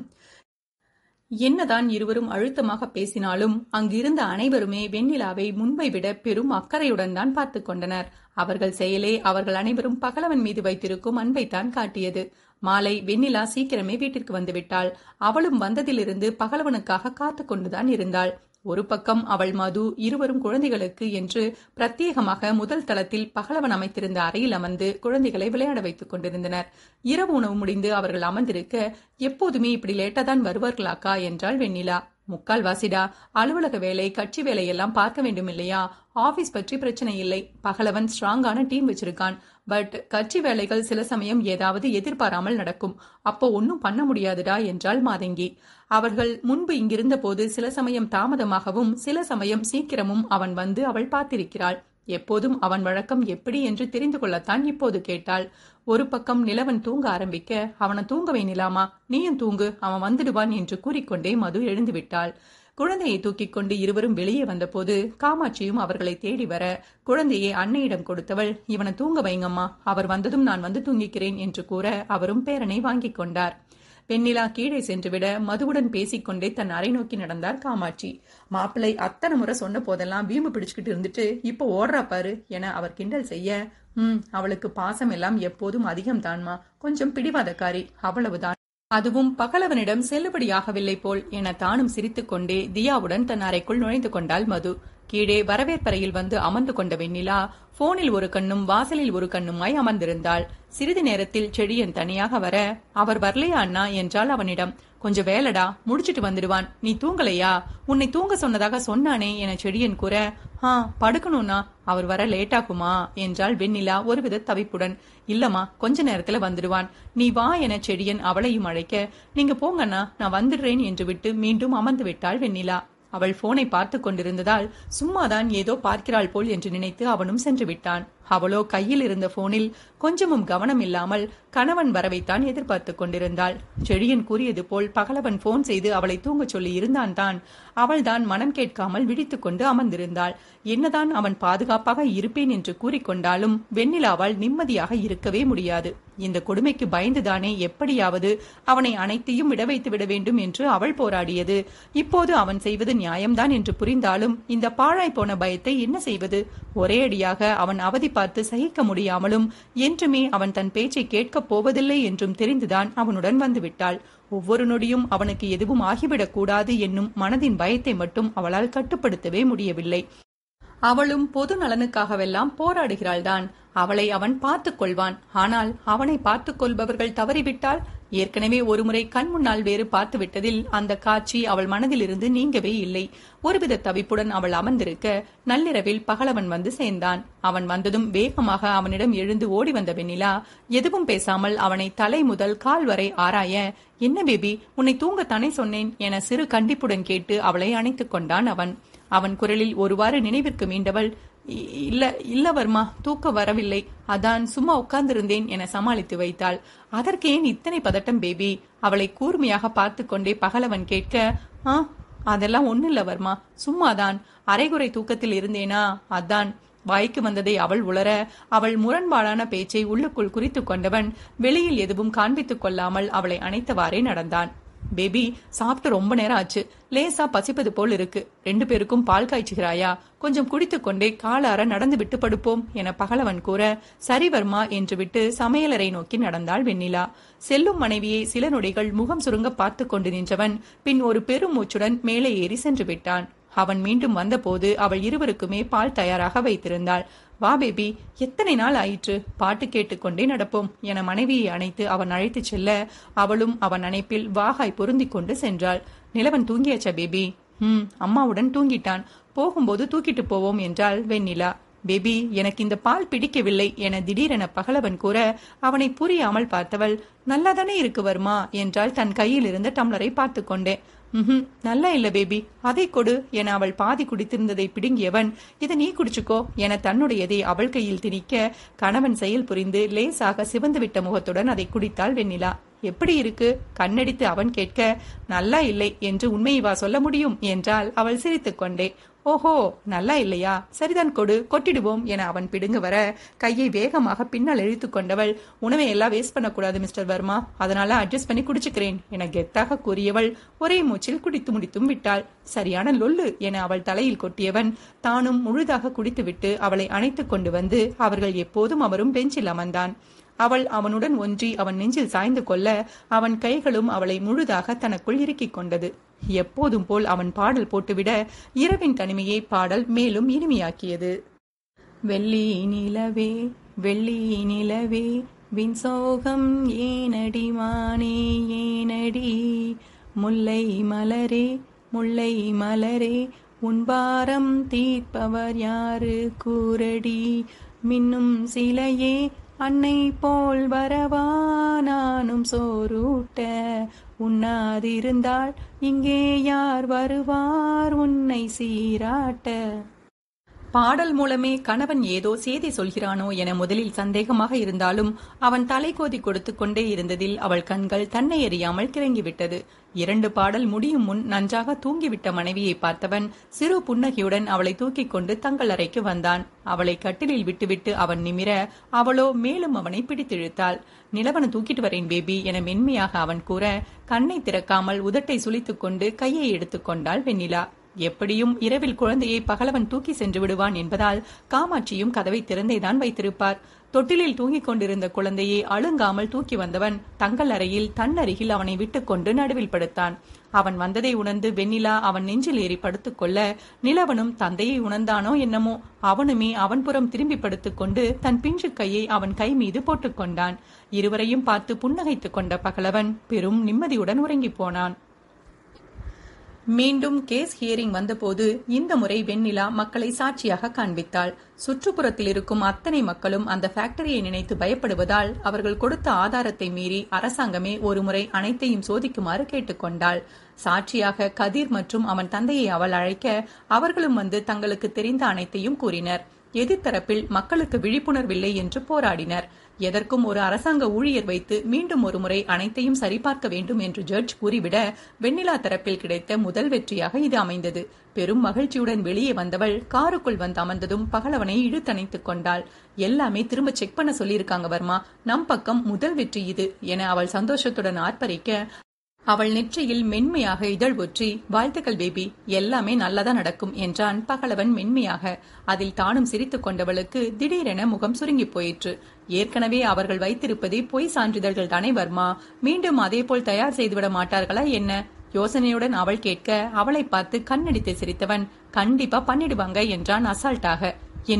என்னதான் இருவரும் அழுத்தமாக பேசினாலும் அங்கிருந்த அனைவருமே வெண்ணிலாவை முன்பை விட பெரும் அக்கறையுடன் தான் பார்த்து கொண்டனர் அவர்கள் செயலே அவர்கள் அனைவரும் பகலவன் மீது வைத்திருக்கும் அன்பைத்தான் காட்டியது மாலை வெண்ணிலா சீக்கிரமே வீட்டிற்கு வந்துவிட்டாள் அவளும் வந்ததிலிருந்து பகலவனுக்காக காத்து கொண்டுதான் இருந்தாள் ஒரு பக்கம் அவள் மது இருவரும் குழந்தைகளுக்கு என்று பிரத்யேகமாக முதல் தளத்தில் பகலவன் அமைத்திருந்த அறையில் அமர்ந்து குழந்தைகளை விளையாட வைத்துக் கொண்டிருந்தனர் இரவு உணவு முடிந்து அவர்கள் அமர்ந்திருக்க எப்போதுமே இப்படி லேட்டா தான் வருவார்களாக்கா என்றாள் வெண்ணிலா முக்கால் வாசிடா அலுவலக வேலை கட்சி வேலை எல்லாம் பார்க்க வேண்டும் இல்லையா ஆபீஸ் பற்றி பிரச்சனை இல்லை பகலவன் ஸ்ட்ராங்கான டீம் வச்சிருக்கான் பட் கட்சி வேலைகள் சில சமயம் ஏதாவது எதிர்பாராமல் நடக்கும் அப்போ ஒன்னும் பண்ண முடியாதுடா என்றாள் மாதங்கி அவர்கள் முன்பு இங்கிருந்த போது சில சமயம் தாமதமாகவும் சில சமயம் சீக்கிரமும் அவன் வந்து அவள் பார்த்திருக்கிறாள் எப்போதும் அவன் வழக்கம் எப்படி என்று தெரிந்து கொள்ளத்தான் இப்போது கேட்டாள் ஒரு பக்கம் நிலவன் தூங்க ஆரம்பிக்க அவனை தூங்கவே நிலாமா நீயும் தூங்கு அவன் வந்துடுவான் என்று கூறிக்கொண்டே மது எழுந்துவிட்டாள் குழந்தையை தூக்கிக் கொண்டு இருவரும் வெளியே வந்தபோது காமாட்சியும் அவர்களை தேடி வர குழந்தையை அன்னையிடம் கொடுத்தவள் இவனை தூங்க வைங்கம்மா அவர் வந்ததும் நான் வந்து தூங்கிக்கிறேன் என்று கூற அவரும் பேரனை வாங்கிக் கொண்டார் வெண்ணிலா கீழே சென்றுவிட மதுவுடன் பேசிக்கொண்டே தன் அறை நோக்கி நடந்தார் காமாட்சி மாப்பிள்ளை அத்தனை முறை சொன்ன போதெல்லாம் வீம்பு பிடிச்சுக்கிட்டு இருந்துட்டு இப்போ ஓடுறா பாரு என அவர் கிண்டல் செய்ய ம் அவளுக்கு பாசம் எல்லாம் எப்போதும் அதிகம் தான்மா கொஞ்சம் பிடிவாதக்காரி அவ்வளவுதான் அதுவும் பகலவனிடம் செல்லுபடியாகவில்லை போல் என தானும் சிரித்துக்கொண்டே தியாவுடன் தன் அறைக்குள் நுழைந்து கொண்டாள் மது கீழே வரவேற்பறையில் வந்து அமர்ந்து கொண்ட வெண்ணிலா போனில் ஒரு கண்ணும் வாசலில் ஒரு கண்ணுமாய் அமர்ந்திருந்தாள் சிறிது நேரத்தில் செடியன் தனியாக வர அவர் வரலையா அண்ணா என்றால் அவனிடம் கொஞ்சம் வேலடா முடிச்சிட்டு வந்துடுவான் நீ தூங்கலையா உன்னை தூங்க சொன்னதாக சொன்னானே என செடியன் கூற ஆ படுக்கணும்னா அவர் வர லேட்டாகுமா என்றாள் வெண்ணிலா ஒருவித தவிப்புடன் இல்லம்மா கொஞ்ச நேரத்துல வந்துடுவான் நீ வா என செடியன் அவளையும் அழைக்க நீங்க போங்கண்ணா நான் வந்துடுறேன் என்று விட்டு மீண்டும் அமர்ந்து விட்டாள் வெண்ணிலா அவள் போனை பார்த்து கொண்டிருந்ததால் சும்மாதான் ஏதோ பார்க்கிறாள் போல் என்று நினைத்து அவனும் சென்று விட்டான் அவளோ கையில் இருந்த போனில் கொஞ்சமும் கவனம் இல்லாமல் கணவன் வரவைத்தான் எதிர்பார்த்து கொண்டிருந்தாள் செழியன் கூறியது போல் பகலவன் போன் செய்து அவளை தூங்கச் சொல்லி இருந்தான் தான் அவள்தான் மனம் கேட்காமல் விழித்துக் கொண்டு அமர்ந்திருந்தாள் என்னதான் அவன் பாதுகாப்பாக இருப்பேன் என்று கூறிக்கொண்டாலும் வெண்ணிலாவால் நிம்மதியாக இருக்கவே முடியாது இந்த கொடுமைக்கு பயந்துதானே எப்படியாவது அவனை அனைத்தையும் விட வைத்து விட வேண்டும் என்று அவள் போராடியது இப்போது அவன் செய்வது நியாயம்தான் என்று புரிந்தாலும் இந்த பாழாய் போன பயத்தை என்ன செய்வது ஒரே அடியாக அவன் அவதி பார்த்து சகிக்க முடியாமலும் என்றுமே அவன் தன் பேச்சை கேட்கப் போவதில்லை என்றும் தெரிந்துதான் அவனுடன் வந்துவிட்டாள் ஒவ்வொரு நொடியும் அவனுக்கு எதுவும் ஆகிவிடக் கூடாது என்னும் மனதின் பயத்தை மட்டும் அவளால் கட்டுப்படுத்தவே முடியவில்லை அவளும் பொது நலனுக்காகவெல்லாம் போராடுகிறாள்தான் அவளை அவன் பார்த்துக் கொள்வான் ஆனால் அவனை பார்த்துக் கொள்பவர்கள் தவறிவிட்டால் ஏற்கனவே ஒருமுறை கண் முன்னால் வேறு பார்த்து விட்டதில் அந்த காட்சி அவள் மனதிலிருந்து நீங்கவே இல்லை ஒருவித தவிப்புடன் அவள் அமர்ந்திருக்க நள்ளிரவில் பகலவன் வந்து சேர்ந்தான் அவன் வந்ததும் வேகமாக அவனிடம் எழுந்து ஓடி வந்த வெண்ணிலா எதுவும் பேசாமல் அவனை தலை முதல் கால் வரை ஆராய என்ன பேபி உன்னை தூங்கத்தானே சொன்னேன் என சிறு கண்டிப்புடன் கேட்டு அவளை அணைத்துக் கொண்டான் அவன் அவன் குரலில் ஒருவாறு நினைவிற்கு மீண்டவள் "இ- இல்ல இல்ல வர்மா தூக்கம் வரவில்லை அதான் சும்மா உட்கார்ந்திருந்தேன் என சமாளித்து வைத்தாள் அதற்கு ஏன் இத்தனை பதட்டம் பேபி அவளை கூர்மையாக பார்த்து கொண்டே பகலவன் கேட்க ஆ அதெல்லாம் ஒண்ணு இல்ல வர்மா சும்மாதான் அரைகுறை தூக்கத்தில் இருந்தேனா அதான் வாய்க்கு வந்ததை அவள் உளர அவள் முரண்பாடான பேச்சை உள்ளுக்குள் குறித்துக் கொண்டவன் வெளியில் எதுவும் காண்பித்துக் கொள்ளாமல் அவளை அணைத்தவாறே நடந்தான் பேபி சாப்பிட்டு ரொம்ப நேரம் ஆச்சு லேசா பசிப்பது போல் இருக்கு ரெண்டு பேருக்கும் பால் காய்ச்சுகிறாயா கொஞ்சம் குடித்துக் கொண்டே காலார நடந்து விட்டு படுப்போம் என பகலவன் கூற சரி வர்மா என்று விட்டு சமையலறை நோக்கி நடந்தாள் வெண்ணிலா செல்லும் மனைவியை சில நொடிகள் முகம் சுருங்க பார்த்து கொண்டு நின்றவன் பின் ஒரு பெருமூச்சுடன் மேலே ஏறி சென்று விட்டான் அவன் மீண்டும் வந்தபோது அவள் இருவருக்குமே பால் தயாராக வைத்திருந்தாள் வா பேபி எத்தனை நாள் ஆயிற்று பாட்டு கேட்டுக்கொண்டே நடப்போம் என மனைவியை அணைத்து அவன் அழைத்துச் செல்ல அவளும் அவன் அணைப்பில் வாகாய் பொருந்திக் கொண்டு சென்றாள் நிலவன் தூங்கியாச்சா பேபி ம் அம்மாவுடன் தூங்கிட்டான் போகும்போது தூக்கிட்டு போவோம் என்றாள் வெண்ணிலா பேபி எனக்கு இந்த பால் பிடிக்கவில்லை என திடீரென பகலவன் கூற அவனை புரியாமல் பார்த்தவள் நல்லாதானே இருக்கு வர்மா என்றால் தன் கையில் இருந்த டம்ளரை பார்த்து கொண்டே ம்ஹும் நல்லா இல்ல பேபி அதை கொடு என அவள் பாதி குடித்திருந்ததை பிடுங்கியவன் இதை நீ குடிச்சுக்கோ என தன்னுடையதை அவள் கையில் திணிக்க கணவன் செயல் புரிந்து லேசாக சிவந்துவிட்ட முகத்துடன் அதை குடித்தாள் வெண்ணிலா எப்படி இருக்கு கண்ணடித்து அவன் கேட்க நல்லா இல்லை என்று உண்மையை சொல்ல முடியும் என்றால் அவள் சிரித்துக் கொண்டே ஓஹோ நல்லா இல்லையா சரிதான் கொடு கொட்டிடுவோம் என அவன் பிடுங்க வர கையை வேகமாக பின்னால் இழுத்து கொண்டவள் உணவை எல்லாம் வேஸ்ட் பண்ணக்கூடாது மிஸ்டர் வர்மா அதனால அட்ஜஸ்ட் பண்ணி குடிச்சுக்கிறேன் என கெத்தாக கூறியவள் ஒரே மூச்சில் குடித்து முடித்தும் விட்டாள் சரியான லொல்லு என அவள் தலையில் கொட்டியவன் தானும் முழுதாக குடித்துவிட்டு அவளை அணைத்துக் கொண்டு வந்து அவர்கள் எப்போதும் அவரும் பெஞ்சில் அமர்ந்தான் அவள் அவனுடன் ஒன்றி அவன் நெஞ்சில் சாய்ந்து கொள்ள அவன் கைகளும் அவளை முழுதாக தனக்குள் இறுக்கிக் கொண்டது எப்போதும் போல் அவன் பாடல் போட்டுவிட இரவின் தனிமையை பாடல் மேலும் இனிமையாக்கியது வெள்ளி நிலவே வெள்ளி நிலவே விண்சோகம் ஏனடி மானே ஏனடி முல்லை மலரே முல்லை மலரே உன்பாரம் தீர்ப்பவர் யாரு கூரடி மின்னும் சிலையே அன்னை போல் வரவா நானும் சோறூட்ட உண்ணாதிருந்தால் இங்கே யார் வருவார் உன்னை சீராட்ட பாடல் மூலமே கணவன் ஏதோ செய்தி சொல்கிறானோ என முதலில் சந்தேகமாக இருந்தாலும் அவன் தலைகோதி கொடுத்து கொண்டே இருந்ததில் அவள் கண்கள் தன்னை எறியாமல் கிறங்கிவிட்டது இரண்டு பாடல் முடியும் முன் நன்றாக தூங்கிவிட்ட மனைவியை பார்த்தவன் சிறு புன்னகையுடன் அவளை தூக்கிக் கொண்டு தங்கள் அறைக்கு வந்தான் அவளை கட்டிலில் விட்டுவிட்டு அவன் நிமிர அவளோ மேலும் அவனை பிடித்திழுத்தாள் நிலவன தூக்கிட்டு வரேன் பேபி என மென்மையாக அவன் கூற கண்ணை திறக்காமல் உதட்டை சுளித்துக் கொண்டு கையை எடுத்துக்கொண்டாள் வெண்ணிலா எப்படியும் இரவில் குழந்தையை பகலவன் தூக்கி சென்று விடுவான் என்பதால் காமாட்சியும் கதவை திறந்தேதான் வைத்திருப்பார் தொட்டிலில் தூங்கிக் கொண்டிருந்த குழந்தையை அழுங்காமல் தூக்கி வந்தவன் தங்கள் அறையில் தன்னருகில் அவனை விட்டுக்கொண்டு நடுவில் படுத்தான் அவன் வந்ததை உணர்ந்து வெண்ணிலா அவன் நெஞ்சில் ஏறி படுத்துக்கொள்ள நிலவனும் தந்தையை உணர்ந்தானோ என்னமோ அவனுமே அவன் புறம் திரும்பி படுத்துக்கொண்டு தன் பிஞ்சு கையை அவன் கை மீது போட்டுக்கொண்டான் இருவரையும் பார்த்து புன்னகைத்துக் கொண்ட பகலவன் பெரும் நிம்மதியுடன் உறங்கிப் போனான் மீண்டும் கேஸ் ஹியரிங் வந்தபோது இந்த முறை வெண்ணிலா மக்களை சாட்சியாக காண்பித்தாள் சுற்றுப்புறத்தில் இருக்கும் அத்தனை மக்களும் அந்த ஃபேக்டரியை நினைத்து பயப்படுவதால் அவர்கள் கொடுத்த ஆதாரத்தை மீறி அரசாங்கமே ஒருமுறை அனைத்தையும் சோதிக்குமாறு கேட்டுக்கொண்டாள் சாட்சியாக கதிர் மற்றும் அவன் தந்தையை அவள் அழைக்க அவர்களும் வந்து தங்களுக்கு தெரிந்த அனைத்தையும் கூறினர் எதிர்த்தரப்பில் மக்களுக்கு விழிப்புணர்வில்லை என்று போராடினர் எதற்கும் ஒரு அரசாங்க ஊழியர் வைத்து மீண்டும் ஒருமுறை அனைத்தையும் சரிபார்க்க வேண்டும் என்று ஜட்ஜ் கூறிவிட வெண்ணிலா தரப்பில் கிடைத்த முதல் வெற்றியாக இது அமைந்தது பெரும் மகிழ்ச்சியுடன் வெளியே வந்தவள் காருக்குள் வந்து அமர்ந்ததும் பகலவனை இழுத்தணைத்துக் கொண்டாள் எல்லாமே திரும்ப செக் பண்ண சொல்லியிருக்காங்க வர்மா நம் பக்கம் முதல் வெற்றி இது என அவள் சந்தோஷத்துடன் ஆர்ப்பரிக்க அவள் நெற்றியில் மென்மையாக இதழ் ஒற்றி வாழ்த்துக்கள் பேபி எல்லாமே நல்லதா நடக்கும் என்றான் பகலவன் மென்மையாக அதில் தானும் சிரித்துக் கொண்டவளுக்கு திடீரென முகம் சுருங்கி போயிற்று ஏற்கனவே அவர்கள் வைத்திருப்பதே பொய் சான்றிதழ்கள் தானே வர்மா மீண்டும் அதேபோல் தயார் செய்துவிட மாட்டார்களா என்ன யோசனையுடன் அவள் கேட்க அவளை பார்த்து கண்ணடித்து சிரித்தவன் கண்டிப்பா பண்ணிடுவாங்க என்றான் அசால்ட்டாக என்ன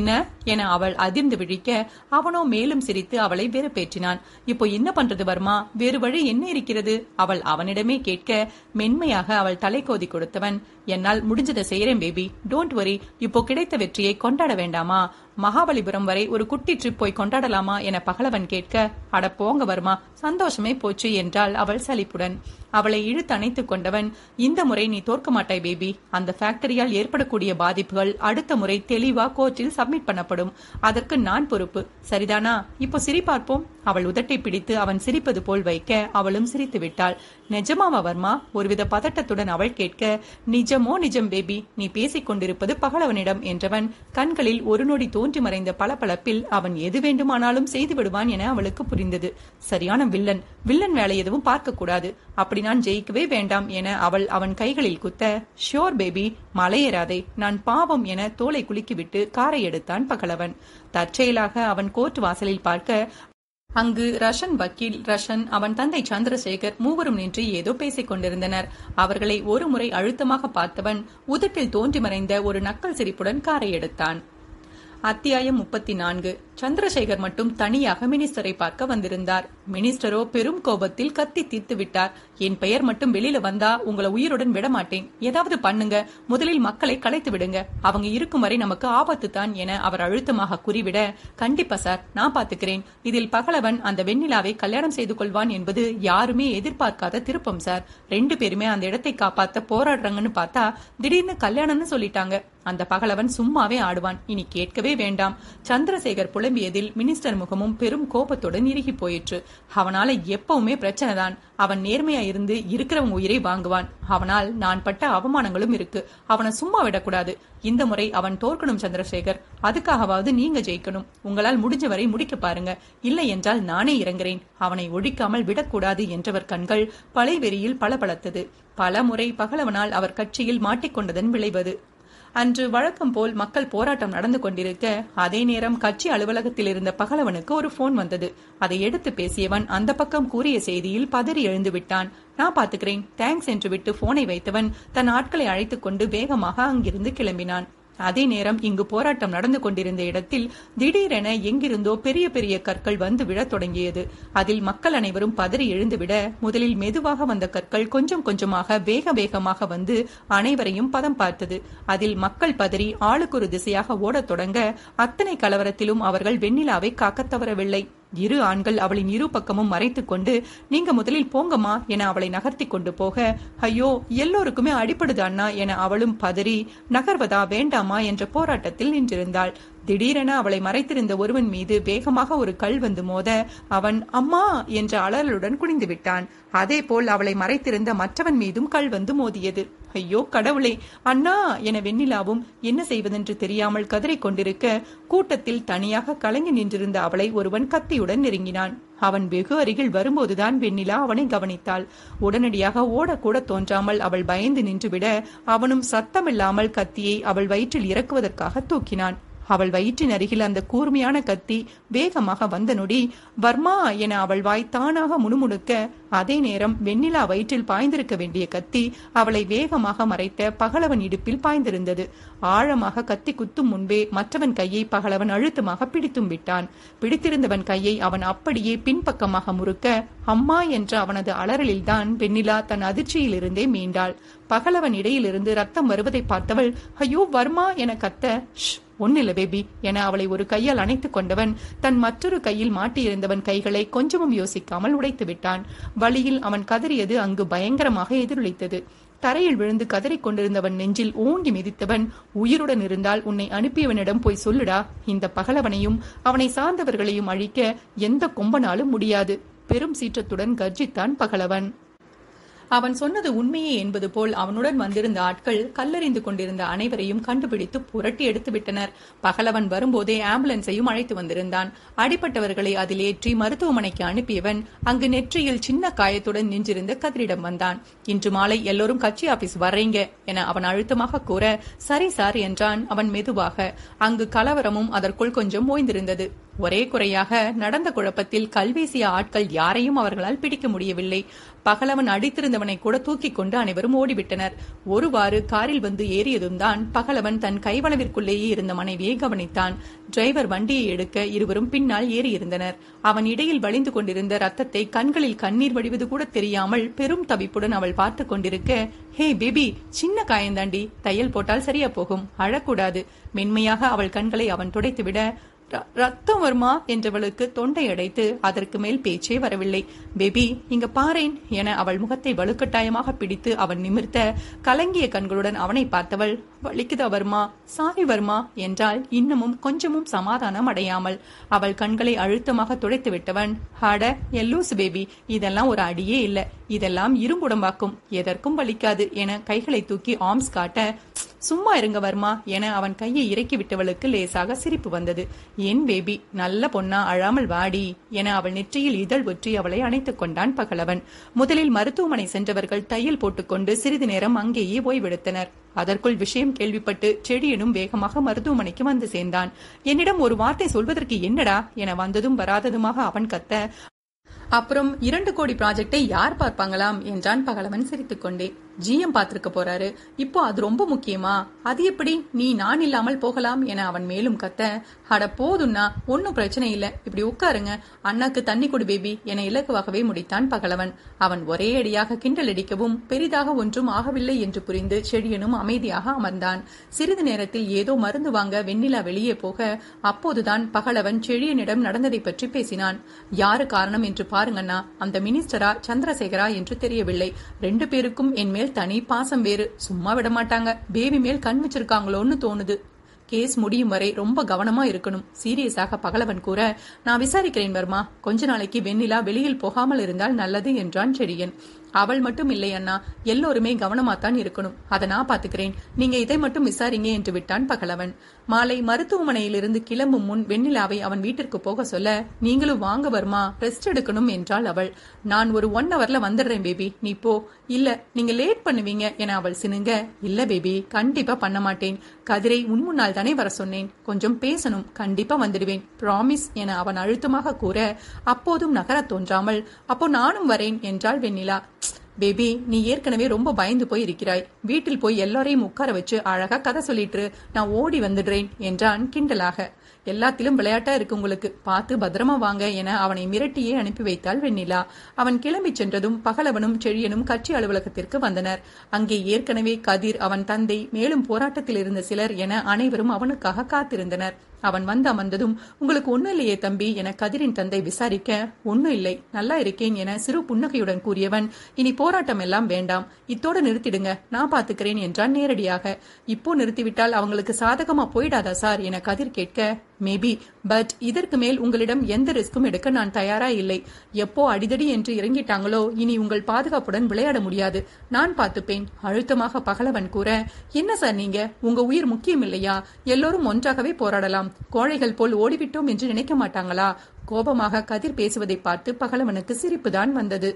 என அவள் அதிர்ந்து விழிக்க அவனோ மேலும் சிரித்து அவளை வெறுப்பேற்றினான் இப்போ என்ன பண்றது வர்மா வேறு வழி என்ன இருக்கிறது அவள் அவனிடமே கேட்க மென்மையாக அவள் தலை கோதி கொடுத்தவன் என்னால் முடிஞ்சதை செய்யறேன் பேபி டோன்ட் வரி இப்போ கிடைத்த வெற்றியை கொண்டாட வேண்டாமா மகாபலிபுரம் வரை ஒரு குட்டி ட்ரிப் போய் கொண்டாடலாமா என பகலவன் கேட்க அட போங்க வருமா சந்தோஷமே போச்சு என்றாள் அவள் சலிப்புடன் அவளை இழுத்து அணைத்துக் கொண்டவன் இந்த முறை நீ தோற்க மாட்டாய் பேபி அந்த ஃபேக்டரியால் ஏற்படக்கூடிய பாதிப்புகள் அடுத்த முறை தெளிவா கோர்ட்டில் சப்மிட் பண்ணப்படும் அதற்கு நான் பொறுப்பு சரிதானா இப்போ சிரி பார்ப்போம் அவள் உதட்டை பிடித்து அவன் சிரிப்பது போல் வைக்க அவளும் சிரித்து விட்டாள் நிஜமாவா வர்மா ஒருவித பதட்டத்துடன் அவள் கேட்க நிஜமோ நிஜம் பேபி நீ பேசிக் கொண்டிருப்பது பகலவனிடம் என்றவன் கண்களில் ஒரு நொடி தோன்றி மறைந்த பளபளப்பில் அவன் எது வேண்டுமானாலும் செய்து விடுவான் என அவளுக்கு புரிந்தது சரியான வில்லன் வில்லன் வேலை எதுவும் பார்க்க கூடாது அப்படி நான் ஜெயிக்கவே வேண்டாம் என அவள் அவன் கைகளில் குத்த ஷியோர் பேபி மலையேறாதே நான் பாவம் என தோலை குலுக்கிவிட்டு காரை எடுத்தான் பகலவன் தற்செயலாக அவன் கோர்ட் வாசலில் பார்க்க அங்கு ரஷன் வக்கீல் ரஷன் அவன் தந்தை சந்திரசேகர் மூவரும் நின்று ஏதோ பேசிக் கொண்டிருந்தனர் அவர்களை ஒரு முறை அழுத்தமாக பார்த்தவன் உதட்டில் தோன்றி மறைந்த ஒரு நக்கல் சிரிப்புடன் காரை எடுத்தான் அத்தியாயம் முப்பத்தி நான்கு சந்திரசேகர் மட்டும் தனியாக மினிஸ்டரை பார்க்க வந்திருந்தார் மினிஸ்டரோ பெரும் கோபத்தில் கத்தி தீர்த்து விட்டார் என் பெயர் மட்டும் வெளியில வந்தா உங்களை உயிருடன் விட மாட்டேன் ஏதாவது பண்ணுங்க முதலில் மக்களை கலைத்து விடுங்க அவங்க இருக்கும் வரை நமக்கு ஆபத்து தான் என அவர் அழுத்தமாக கூறிவிட கண்டிப்பா சார் நான் பாத்துக்கிறேன் இதில் பகலவன் அந்த வெண்ணிலாவை கல்யாணம் செய்து கொள்வான் என்பது யாருமே எதிர்பார்க்காத திருப்பம் சார் ரெண்டு பேருமே அந்த இடத்தை காப்பாத்த போராடுறாங்கன்னு பார்த்தா திடீர்னு கல்யாணம்னு சொல்லிட்டாங்க அந்த பகலவன் சும்மாவே ஆடுவான் இனி கேட்கவே வேண்டாம் சந்திரசேகர் புலம்பியதில் மினிஸ்டர் முகமும் பெரும் கோபத்துடன் இறுகி போயிற்று அவனால எப்பவுமே பிரச்சனை தான் அவன் நேர்மையா இருந்து இருக்கிறவங்க உயிரை வாங்குவான் அவனால் நான் பட்ட அவமானங்களும் இருக்கு அவனை சும்மா விடக்கூடாது இந்த முறை அவன் தோற்கணும் சந்திரசேகர் அதுக்காகவாவது நீங்க ஜெயிக்கணும் உங்களால் முடிஞ்ச வரை முடிக்க பாருங்க இல்லை என்றால் நானே இறங்குறேன் அவனை ஒழிக்காமல் விடக்கூடாது என்றவர் கண்கள் பழைவெறியில் பளபளத்தது பல முறை பகலவனால் அவர் கட்சியில் மாட்டிக்கொண்டதன் விளைவது அன்று வழக்கம் போல் மக்கள் போராட்டம் நடந்து கொண்டிருக்க அதே நேரம் கட்சி அலுவலகத்தில் இருந்த பகலவனுக்கு ஒரு போன் வந்தது அதை எடுத்து பேசியவன் அந்த பக்கம் கூறிய செய்தியில் பதறி எழுந்து விட்டான் நான் பாத்துக்கிறேன் தேங்க்ஸ் என்று விட்டு போனை வைத்தவன் தன் ஆட்களை அழைத்துக் கொண்டு வேகமாக அங்கிருந்து கிளம்பினான் அதே நேரம் இங்கு போராட்டம் நடந்து கொண்டிருந்த இடத்தில் திடீரென எங்கிருந்தோ பெரிய பெரிய கற்கள் வந்து விழத் தொடங்கியது அதில் மக்கள் அனைவரும் பதறி எழுந்துவிட முதலில் மெதுவாக வந்த கற்கள் கொஞ்சம் கொஞ்சமாக வேக வேகமாக வந்து அனைவரையும் பதம் பார்த்தது அதில் மக்கள் பதறி ஆளுக்கொரு திசையாக ஓடத் தொடங்க அத்தனை கலவரத்திலும் அவர்கள் வெண்ணிலாவை காக்கத் தவறவில்லை இரு ஆண்கள் அவளின் இரு பக்கமும் மறைத்துக் கொண்டு நீங்க முதலில் போங்கம்மா என அவளை நகர்த்தி கொண்டு போக ஐயோ எல்லோருக்குமே அடிப்படுது அண்ணா என அவளும் பதறி நகர்வதா வேண்டாமா என்ற போராட்டத்தில் நின்றிருந்தாள் திடீரென அவளை மறைத்திருந்த ஒருவன் மீது வேகமாக ஒரு கல் வந்து மோத அவன் அம்மா என்ற அலறலுடன் குனிந்து விட்டான் அதேபோல் அவளை மறைத்திருந்த மற்றவன் மீதும் கல் வந்து மோதியது ஐயோ கடவுளே அண்ணா என வெண்ணிலாவும் என்ன செய்வதென்று தெரியாமல் கதறிக் கொண்டிருக்க கூட்டத்தில் தனியாக கலங்கி நின்றிருந்த அவளை ஒருவன் கத்தியுடன் நெருங்கினான் அவன் வெகு அருகில் வரும்போதுதான் வெண்ணிலா அவனை கவனித்தாள் உடனடியாக ஓடக்கூட தோன்றாமல் அவள் பயந்து நின்றுவிட அவனும் சத்தமில்லாமல் கத்தியை அவள் வயிற்றில் இறக்குவதற்காக தூக்கினான் அவள் வயிற்றின் அருகில் அந்த கூர்மையான கத்தி வேகமாக வந்த நொடி வர்மா என அவள் வாய் தானாக முணுமுணுக்க அதே நேரம் வெண்ணிலா வயிற்றில் பாய்ந்திருக்க வேண்டிய கத்தி அவளை வேகமாக மறைத்த பகலவன் இடுப்பில் பாய்ந்திருந்தது ஆழமாக கத்தி குத்தும் முன்பே மற்றவன் கையை பகலவன் அழுத்தமாக பிடித்தும் விட்டான் பிடித்திருந்தவன் கையை அவன் அப்படியே பின்பக்கமாக முறுக்க அம்மா என்ற அவனது அலறலில்தான் வெண்ணிலா தன் அதிர்ச்சியிலிருந்தே மீண்டாள் பகலவன் இடையிலிருந்து ரத்தம் வருவதை பார்த்தவள் ஐயோ வர்மா என கத்த "ஷ், ஒன்னில்ல பேபி என அவளை ஒரு கையால் அணைத்துக் கொண்டவன் தன் மற்றொரு கையில் மாட்டியிருந்தவன் கைகளை கொஞ்சமும் யோசிக்காமல் உடைத்து விட்டான் வழியில் அவன் கதறியது அங்கு பயங்கரமாக எதிரொலித்தது தரையில் விழுந்து கதறிக் கொண்டிருந்தவன் நெஞ்சில் ஓங்கி மிதித்தவன் உயிருடன் இருந்தால் உன்னை அனுப்பியவனிடம் போய் சொல்லுடா இந்த பகலவனையும் அவனை சார்ந்தவர்களையும் அழிக்க எந்த கொம்பனாலும் முடியாது பெரும் சீற்றத்துடன் கர்ஜித்தான் பகலவன் அவன் சொன்னது உண்மையே என்பது போல் அவனுடன் வந்திருந்த ஆட்கள் கல்லறிந்து கொண்டிருந்த அனைவரையும் கண்டுபிடித்து புரட்டி எடுத்து விட்டனர் பகலவன் வரும்போதே ஆம்புலன்ஸையும் அழைத்து வந்திருந்தான் அடிப்பட்டவர்களை அதில் ஏற்றி மருத்துவமனைக்கு அனுப்பியவன் அங்கு நெற்றியில் சின்ன காயத்துடன் நின்றிருந்த கதிரிடம் வந்தான் இன்று மாலை எல்லோரும் கட்சி ஆபீஸ் வர்றீங்க என அவன் அழுத்தமாக கூற சரி சார் என்றான் அவன் மெதுவாக அங்கு கலவரமும் அதற்குள் கொஞ்சம் ஓய்ந்திருந்தது ஒரே குறையாக நடந்த குழப்பத்தில் கல்வீசிய ஆட்கள் யாரையும் அவர்களால் பிடிக்க முடியவில்லை பகலவன் அடித்திருந்தவனை கூட தூக்கிக் கொண்டு அனைவரும் ஓடிவிட்டனர் ஒருவாறு காரில் வந்து ஏறியதும் தான் பகலவன் தன் கைவளவிற்குள்ளேயே இருந்த மனைவியை கவனித்தான் டிரைவர் வண்டியை எடுக்க இருவரும் பின்னால் ஏறியிருந்தனர் அவன் இடையில் வழிந்து கொண்டிருந்த ரத்தத்தை கண்களில் கண்ணீர் வடிவது கூட தெரியாமல் பெரும் தவிப்புடன் அவள் பார்த்து கொண்டிருக்க ஹே பேபி சின்ன காயந்தாண்டி தையல் போட்டால் சரியா போகும் அழக்கூடாது மென்மையாக அவள் கண்களை அவன் துடைத்துவிட "ர- ரத்தம் வருமா என்றவளுக்கு தொண்டை அடைத்து அதற்கு மேல் பேச்சே வரவில்லை பேபி இங்க பாரேன் என அவள் முகத்தை வலுக்கட்டாயமாக பிடித்து அவன் நிமிர்த்த கலங்கிய கண்களுடன் அவனை பார்த்தவள் வலிக்குதா வர்மா சாரி வர்மா என்றால் இன்னமும் கொஞ்சமும் சமாதானம் அடையாமல் அவள் கண்களை அழுத்தமாக துடைத்து விட்டவன் ஹாட எல்லூஸ் பேபி இதெல்லாம் ஒரு அடியே இல்ல இதெல்லாம் இரும்புடம்பாக்கும் எதற்கும் வலிக்காது என கைகளை தூக்கி ஆர்ம்ஸ் காட்ட சும்மா இருங்க வர்மா என அவன் கையை இறக்கி விட்டவளுக்கு லேசாக சிரிப்பு வந்தது என் பேபி நல்ல பொண்ணா அழாமல் வாடி என அவள் நெற்றியில் இதழ் ஒற்றி அவளை அணைத்துக் கொண்டான் பகலவன் முதலில் மருத்துவமனை சென்றவர்கள் தையல் போட்டுக்கொண்டு சிறிது நேரம் அங்கேயே ஓய்வெடுத்தனர் அதற்குள் விஷயம் கேள்விப்பட்டு செடியனும் வேகமாக மருத்துவமனைக்கு வந்து சேர்ந்தான் என்னிடம் ஒரு வார்த்தை சொல்வதற்கு என்னடா என வந்ததும் வராததுமாக அவன் கத்த அப்புறம் இரண்டு கோடி ப்ராஜெக்டை யார் பார்ப்பாங்களாம் என்றான் பகலவன் சிரித்துக்கொண்டே ஜிஎம் பார்த்திருக்க போறாரு இப்போ அது ரொம்ப முக்கியமா அது எப்படி நீ நான் இல்லாமல் போகலாம் என அவன் மேலும் கத்த அட போதும்னா ஒன்னும் பிரச்சனை இல்ல இப்படி உட்காருங்க அண்ணாக்கு தண்ணி கொடு பேபி என இலகுவாகவே முடித்தான் பகலவன் அவன் ஒரே அடியாக கிண்டல் அடிக்கவும் பெரிதாக ஒன்றும் ஆகவில்லை என்று புரிந்து செழியனும் அமைதியாக அமர்ந்தான் சிறிது நேரத்தில் ஏதோ மருந்து வாங்க வெண்ணிலா வெளியே போக அப்போதுதான் பகலவன் செழியனிடம் நடந்ததை பற்றி பேசினான் யாரு காரணம் என்று பாருங்கண்ணா அந்த மினிஸ்டரா சந்திரசேகரா என்று தெரியவில்லை ரெண்டு பேருக்கும் என் மேல் தனி பாசம் வேறு சும்மா விட மாட்டாங்க பேபி மேல் கண் வச்சிருக்காங்களோன்னு தோணுது கேஸ் முடியும் வரை ரொம்ப கவனமா இருக்கணும் சீரியஸாக பகலவன் கூற நான் விசாரிக்கிறேன் வர்மா கொஞ்ச நாளைக்கு வெண்ணிலா வெளியில் போகாமல் இருந்தால் நல்லது என்றான் செடியன் அவள் மட்டும் இல்லை அண்ணா எல்லோருமே கவனமாத்தான் இருக்கணும் அதை நான் பாத்துக்கிறேன் நீங்க இதை மட்டும் விசாரிங்க என்று விட்டான் பகலவன் மாலை மருத்துவமனையிலிருந்து கிளம்பும் முன் வெண்ணிலாவை அவன் வீட்டிற்கு போக சொல்ல நீங்களும் வாங்க வருமா ரெஸ்ட் எடுக்கணும் என்றாள் அவள் நான் ஒரு ஒன் ஹவர்ல வந்துடுறேன் பேபி நீ போ இல்ல நீங்க லேட் பண்ணுவீங்க என அவள் சினுங்க இல்ல பேபி கண்டிப்பா பண்ண மாட்டேன் கதிரை உன் முன்னால் தானே வர சொன்னேன் கொஞ்சம் பேசணும் கண்டிப்பா வந்துடுவேன் ப்ராமிஸ் என அவன் அழுத்தமாக கூற அப்போதும் நகரத் தோன்றாமல் அப்போ நானும் வரேன் என்றாள் வெண்ணிலா பேபி நீ ஏற்கனவே ரொம்ப பயந்து போய் இருக்கிறாய் வீட்டில் போய் எல்லாரையும் உட்கார வச்சு அழகா கதை சொல்லிட்டு நான் ஓடி வந்துடுறேன் என்றான் கிண்டலாக எல்லாத்திலும் விளையாட்டா இருக்கு உங்களுக்கு பார்த்து பத்திரமா வாங்க என அவனை மிரட்டியே அனுப்பி வைத்தாள் வெண்ணிலா அவன் கிளம்பிச் சென்றதும் பகலவனும் செழியனும் கட்சி அலுவலகத்திற்கு வந்தனர் அங்கே ஏற்கனவே கதிர் அவன் தந்தை மேலும் போராட்டத்தில் இருந்த சிலர் என அனைவரும் அவனுக்காக காத்திருந்தனர் அவன் வந்து அமர்ந்ததும் உங்களுக்கு ஒண்ணும் இல்லையே தம்பி என கதிரின் தந்தை விசாரிக்க ஒண்ணும் இல்லை நல்லா இருக்கேன் என சிறு புன்னகையுடன் கூறியவன் இனி போராட்டம் எல்லாம் வேண்டாம் இத்தோட நிறுத்திடுங்க நான் பாத்துக்கிறேன் என்றான் நேரடியாக இப்போ நிறுத்திவிட்டால் அவங்களுக்கு சாதகமா போயிடாதா சார் என கதிர் கேட்க மேபி பட் இதற்கு மேல் உங்களிடம் எந்த ரிஸ்க்கும் எடுக்க நான் தயாரா இல்லை எப்போ அடிதடி என்று இறங்கிட்டாங்களோ இனி உங்கள் பாதுகாப்புடன் விளையாட முடியாது நான் பார்த்துப்பேன் அழுத்தமாக பகலவன் கூற என்ன சார் நீங்க உங்க உயிர் முக்கியம் இல்லையா எல்லோரும் ஒன்றாகவே போராடலாம் கோழைகள் போல் ஓடிவிட்டோம் என்று நினைக்க மாட்டாங்களா கோபமாக கதிர் பேசுவதை பார்த்து பகலவனுக்கு சிரிப்புதான் வந்தது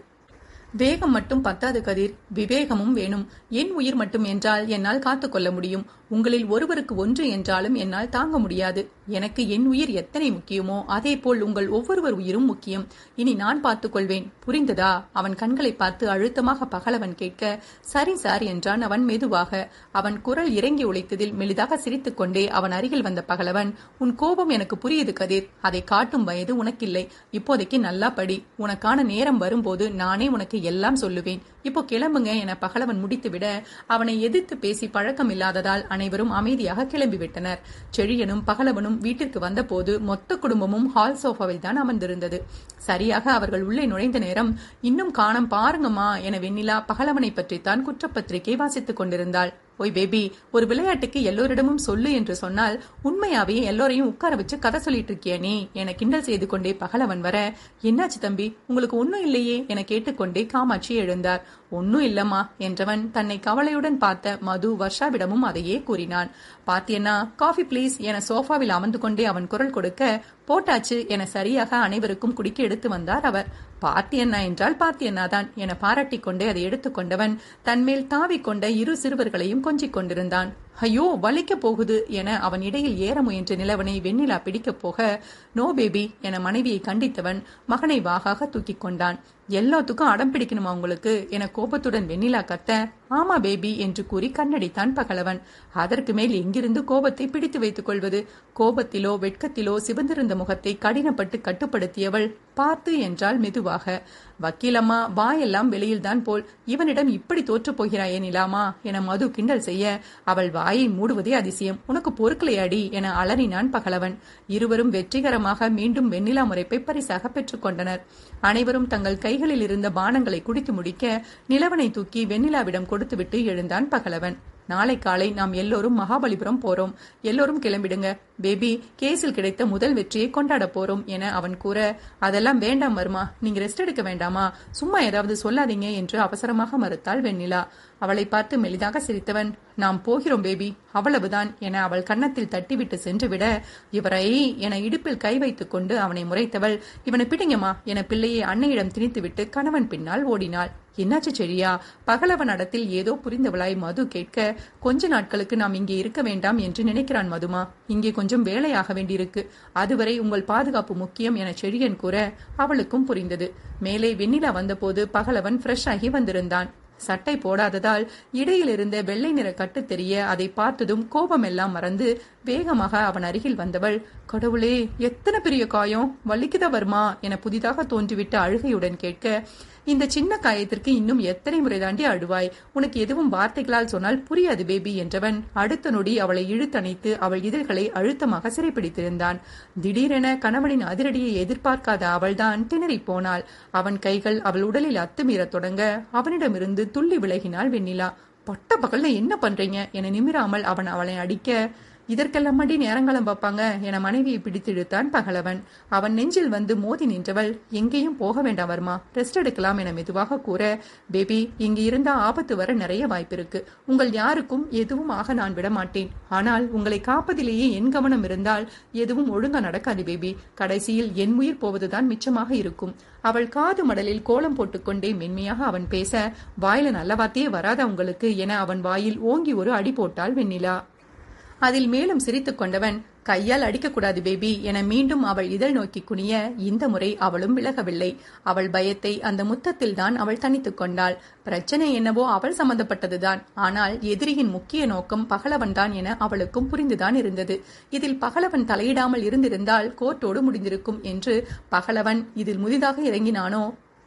வேகம் மட்டும் பத்தாது கதிர் விவேகமும் வேணும் என் உயிர் மட்டும் என்றால் என்னால் காத்துக்கொள்ள முடியும் உங்களில் ஒருவருக்கு ஒன்று என்றாலும் என்னால் தாங்க முடியாது எனக்கு என் உயிர் எத்தனை முக்கியமோ அதே போல் உங்கள் ஒவ்வொருவர் உயிரும் முக்கியம் இனி நான் பார்த்துக் கொள்வேன் புரிந்ததா அவன் கண்களை பார்த்து அழுத்தமாக பகலவன் கேட்க சரி சார் என்றான் அவன் மெதுவாக அவன் குரல் இறங்கி உழைத்ததில் மெலிதாக சிரித்துக்கொண்டே அவன் அருகில் வந்த பகலவன் உன் கோபம் எனக்கு புரியுது கதிர் அதை காட்டும் வயது உனக்கில்லை இப்போதைக்கு நல்லா படி உனக்கான நேரம் வரும்போது நானே உனக்கு எல்லாம் சொல்லுவேன் இப்போ கிளம்புங்க என பகலவன் முடித்துவிட அவனை எதிர்த்து பேசி பழக்கம் இல்லாததால் அனைவரும் அமைதியாக கிளம்பிவிட்டனர் செழியனும் பகலவனும் வீட்டிற்கு வந்தபோது மொத்த குடும்பமும் ஹால் சோஃபாவில் தான் அமர்ந்திருந்தது சரியாக அவர்கள் உள்ளே நுழைந்த நேரம் இன்னும் காணம் பாருங்கம்மா என வெண்ணிலா பகலவனை பற்றித்தான் குற்றப்பத்திரிகை வாசித்துக் கொண்டிருந்தாள் ஒய் பேபி ஒரு விளையாட்டுக்கு எல்லோரிடமும் சொல்லு என்று சொன்னால் உண்மையாவே எல்லோரையும் உட்கார வச்சு கதை சொல்லிட்டு இருக்கிய நீ என கிண்டல் செய்து கொண்டே பகலவன் வர என்னாச்சு தம்பி உங்களுக்கு ஒன்னும் இல்லையே என கேட்டுக்கொண்டே காமாட்சி எழுந்தார் ஒன்னும் இல்லம்மா என்றவன் தன்னை கவலையுடன் பார்த்த மது வர்ஷாவிடமும் அதையே கூறினான் பாத்தியன்னா காஃபி ப்ளீஸ் என சோஃபாவில் அமர்ந்து கொண்டே அவன் குரல் கொடுக்க போட்டாச்சு என சரியாக அனைவருக்கும் குடிக்க எடுத்து வந்தார் அவர் பாத்தியண்ணா என்றால் பாத்தியண்ணா தான் என பாராட்டிக் கொண்டே அதை எடுத்துக்கொண்டவன் தன்மேல் தாவிக் கொண்ட இரு சிறுவர்களையும் கொஞ்சிக் கொண்டிருந்தான் ஐயோ வலிக்க போகுது என அவன் இடையில் ஏற முயன்ற நிலவனை வெண்ணிலா பிடிக்கப் போக நோ பேபி என மனைவியை கண்டித்தவன் மகனை வாகாக தூக்கிக் கொண்டான் எல்லாத்துக்கும் அடம் பிடிக்கணுமா உங்களுக்கு என கோபத்துடன் வெண்ணிலா கத்த ஆமா பேபி என்று கூறி கண்ணடித்தான் பகலவன் அதற்கு மேல் எங்கிருந்து கோபத்தை பிடித்து வைத்துக் கொள்வது கோபத்திலோ வெட்கத்திலோ சிவந்திருந்த முகத்தை கடினப்பட்டு கட்டுப்படுத்தியவள் பார்த்து என்றால் மெதுவாக வக்கீலம்மா வாயெல்லாம் வெளியில்தான் போல் இவனிடம் இப்படி தோற்று போகிறாயே நிலாமா என மது கிண்டல் செய்ய அவள் வாயை மூடுவதே அதிசயம் உனக்கு பொறுக்கலையாடி என அலறினான் பகலவன் இருவரும் வெற்றிகரமாக மீண்டும் வெண்ணிலா முறைப்பை பரிசாக பெற்றுக்கொண்டனர் அனைவரும் தங்கள் கைகளில் இருந்த பானங்களை குடித்து முடிக்க நிலவனை தூக்கி வெண்ணிலாவிடம் கொடுத்துவிட்டு எழுந்தான் பகலவன் நாளை காலை நாம் எல்லோரும் மகாபலிபுரம் போறோம் எல்லோரும் கிளம்பிடுங்க பேபி கேஸில் கிடைத்த முதல் வெற்றியை கொண்டாட போறோம் என அவன் கூற அதெல்லாம் வேண்டாம் வருமா நீங்க ரெஸ்ட் எடுக்க வேண்டாமா சும்மா ஏதாவது சொல்லாதீங்க என்று அவசரமாக மறுத்தாள் வெண்ணிலா அவளை பார்த்து மெலிதாக சிரித்தவன் நாம் போகிறோம் பேபி அவ்வளவுதான் என அவள் கன்னத்தில் தட்டிவிட்டு சென்றுவிட இவரை என இடுப்பில் கை வைத்துக் கொண்டு அவனை முறைத்தவள் இவனை பிடிங்கம்மா என பிள்ளையை அன்னையிடம் திணித்துவிட்டு கணவன் பின்னால் ஓடினாள் என்னாச்சு செழியா பகலவன் இடத்தில் ஏதோ புரிந்தவளாய் மது கேட்க கொஞ்ச நாட்களுக்கு நாம் இங்கே இருக்க வேண்டாம் என்று நினைக்கிறான் மதுமா இங்கே கொஞ்சம் வேலையாக வேண்டியிருக்கு அதுவரை உங்கள் பாதுகாப்பு முக்கியம் என செழியன் கூற அவளுக்கும் புரிந்தது மேலே வெண்ணிலா வந்தபோது பகலவன் ஃப்ரெஷ் ஆகி வந்திருந்தான் சட்டை போடாததால் இடையில் இருந்த வெள்ளை நிற கட்டு தெரிய அதை பார்த்ததும் கோபமெல்லாம் மறந்து வேகமாக அவன் அருகில் வந்தவள் கடவுளே எத்தனை பெரிய காயம் வலிக்குதா வருமா என புதிதாக தோன்றிவிட்ட அழுகையுடன் கேட்க இந்த சின்ன காயத்திற்கு இன்னும் எத்தனை முறை தாண்டி அழுவாய் உனக்கு எதுவும் வார்த்தைகளால் சொன்னால் புரியாது பேபி என்றவன் அடுத்த நொடி அவளை இழுத்தணைத்து அவள் இதழ்களை அழுத்தமாக சிறைப்பிடித்திருந்தான் திடீரென கணவனின் அதிரடியை எதிர்பார்க்காத அவள்தான் திணறிப் போனாள் அவன் கைகள் அவள் உடலில் அத்துமீறத் தொடங்க அவனிடமிருந்து துள்ளி விலகினாள் வெண்ணிலா பட்ட பகல்ல என்ன பண்றீங்க என நிமிராமல் அவன் அவளை அடிக்க இதற்கெல்லாம் மடி நேரங்காலம் பார்ப்பாங்க என மனைவியை பிடித்து இழுத்தான் பகலவன் அவன் நெஞ்சில் வந்து மோதி நின்றவள் எங்கேயும் போக வேண்டாம் வர்மா ரெஸ்ட் எடுக்கலாம் என மெதுவாக கூற பேபி இங்கு இருந்தா ஆபத்து வர நிறைய வாய்ப்பு இருக்கு உங்கள் யாருக்கும் எதுவும் ஆக நான் விட மாட்டேன் ஆனால் உங்களை காப்பதிலேயே என் கவனம் இருந்தால் எதுவும் ஒழுங்கா நடக்காது பேபி கடைசியில் என் உயிர் போவதுதான் மிச்சமாக இருக்கும் அவள் காது மடலில் கோலம் போட்டுக்கொண்டே மென்மையாக அவன் பேச வாயில நல்ல வார்த்தையே வராதா உங்களுக்கு என அவன் வாயில் ஓங்கி ஒரு அடி போட்டாள் வெண்ணிலா அதில் மேலும் சிரித்துக் கொண்டவன் கையால் அடிக்கக்கூடாது பேபி என மீண்டும் அவள் இதழ் நோக்கி குனிய இந்த முறை அவளும் விலகவில்லை அவள் பயத்தை அந்த முத்தத்தில் தான் அவள் தனித்துக் கொண்டாள் பிரச்சனை என்னவோ அவள் சம்பந்தப்பட்டதுதான் ஆனால் எதிரியின் முக்கிய நோக்கம் பகலவன் தான் என அவளுக்கும் புரிந்துதான் இருந்தது இதில் பகலவன் தலையிடாமல் இருந்திருந்தால் கோர்ட்டோடு முடிந்திருக்கும் என்று பகலவன் இதில் முதிதாக இறங்கினானோ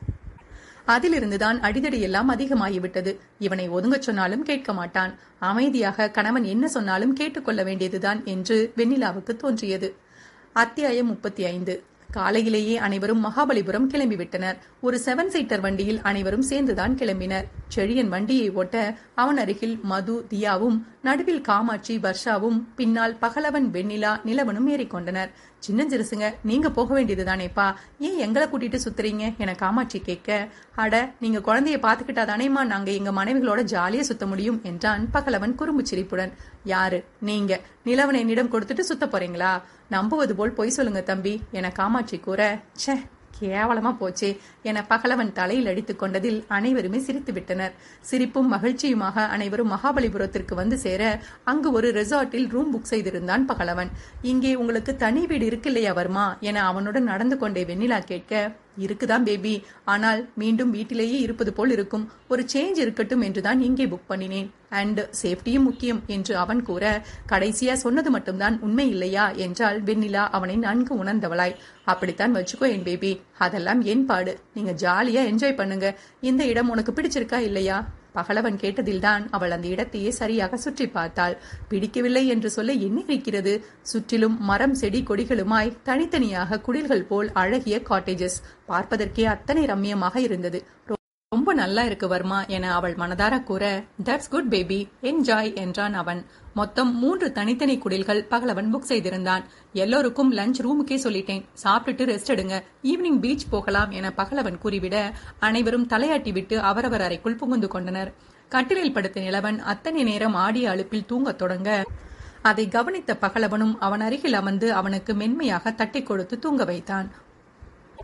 அதிலிருந்துதான் அடிதடி எல்லாம் அதிகமாகிவிட்டது இவனை ஒதுங்கச் சொன்னாலும் கேட்க மாட்டான் அமைதியாக கணவன் என்ன சொன்னாலும் கேட்டுக்கொள்ள வேண்டியதுதான் என்று வெண்ணிலாவுக்கு தோன்றியது அத்தியாயம் முப்பத்தி ஐந்து காலையிலேயே அனைவரும் மகாபலிபுரம் கிளம்பிவிட்டனர் ஒரு செவன் சீட்டர் வண்டியில் அனைவரும் சேர்ந்துதான் கிளம்பினர் செழியன் வண்டியை ஓட்ட அவன் அருகில் மது தியாவும் நடுவில் காமாட்சி வர்ஷாவும் பின்னால் பகலவன் வெண்ணிலா நிலவனும் ஏறிக்கொண்டனர் சின்னஞ்சிறுசுங்க நீங்க போக வேண்டியதுதானேப்பா ஏன் எங்களை கூட்டிட்டு சுத்துறீங்க என காமாட்சி கேட்க அட நீங்க குழந்தைய பாத்துக்கிட்டா தானேமா நாங்க எங்க மனைவிகளோட ஜாலியா சுத்த முடியும் என்றான் பகலவன் குறும்பு சிரிப்புடன் யாரு நீங்க நிலவன் என்னிடம் கொடுத்துட்டு சுத்த போறீங்களா நம்புவது போல் பொய் சொல்லுங்க தம்பி என காமாட்சி கூற ச்சே கேவலமா போச்சே என பகலவன் தலையில் அடித்துக் கொண்டதில் அனைவருமே சிரித்து விட்டனர் சிரிப்பும் மகிழ்ச்சியுமாக அனைவரும் மகாபலிபுரத்திற்கு வந்து சேர அங்கு ஒரு ரெசார்ட்டில் ரூம் புக் செய்திருந்தான் பகலவன் இங்கே உங்களுக்கு தனி வீடு இருக்கு இல்லையா வர்மா என அவனுடன் நடந்து கொண்டே வெண்ணிலா கேட்க இருக்குதான் பேபி ஆனால் மீண்டும் வீட்டிலேயே இருப்பது போல் இருக்கும் ஒரு சேஞ்ச் இருக்கட்டும் என்றுதான் இங்கே புக் பண்ணினேன் அண்ட் சேஃப்டியும் முக்கியம் என்று அவன் கூற கடைசியா சொன்னது மட்டும்தான் உண்மை இல்லையா என்றால் வெண்ணிலா அவனை நன்கு உணர்ந்தவளாய் அப்படித்தான் வச்சுக்கோ என் பேபி அதெல்லாம் என் பாடு நீங்க ஜாலியா என்ஜாய் பண்ணுங்க இந்த இடம் உனக்கு பிடிச்சிருக்கா இல்லையா பகலவன் கேட்டதில்தான் அவள் அந்த இடத்தையே சரியாக சுற்றி பார்த்தாள் பிடிக்கவில்லை என்று சொல்ல என்ன இருக்கிறது சுற்றிலும் மரம் செடி கொடிகளுமாய் தனித்தனியாக குடில்கள் போல் அழகிய காட்டேஜஸ் பார்ப்பதற்கே அத்தனை ரம்மியமாக இருந்தது ரொம்ப நல்லா இருக்கு வர்மா என அவள் மனதார கூற தட்ஸ் குட் பேபி என்ஜாய் என்றான் அவன் மொத்தம் மூன்று தனித்தனி குடில்கள் பகலவன் புக் செய்திருந்தான் எல்லோருக்கும் லஞ்ச் ரூமுக்கே சொல்லிட்டேன் சாப்பிட்டுட்டு ரெஸ்ட் எடுங்க ஈவினிங் பீச் போகலாம் என பகலவன் கூறிவிட அனைவரும் தலையாட்டி விட்டு அவரவர் அறைக்குள் புகுந்து கொண்டனர் கட்டிலில் படுத்த நிலவன் அத்தனை நேரம் ஆடிய அழுப்பில் தூங்கத் தொடங்க அதை கவனித்த பகலவனும் அவன் அருகில் அமர்ந்து அவனுக்கு மென்மையாக தட்டி கொடுத்து தூங்க வைத்தான்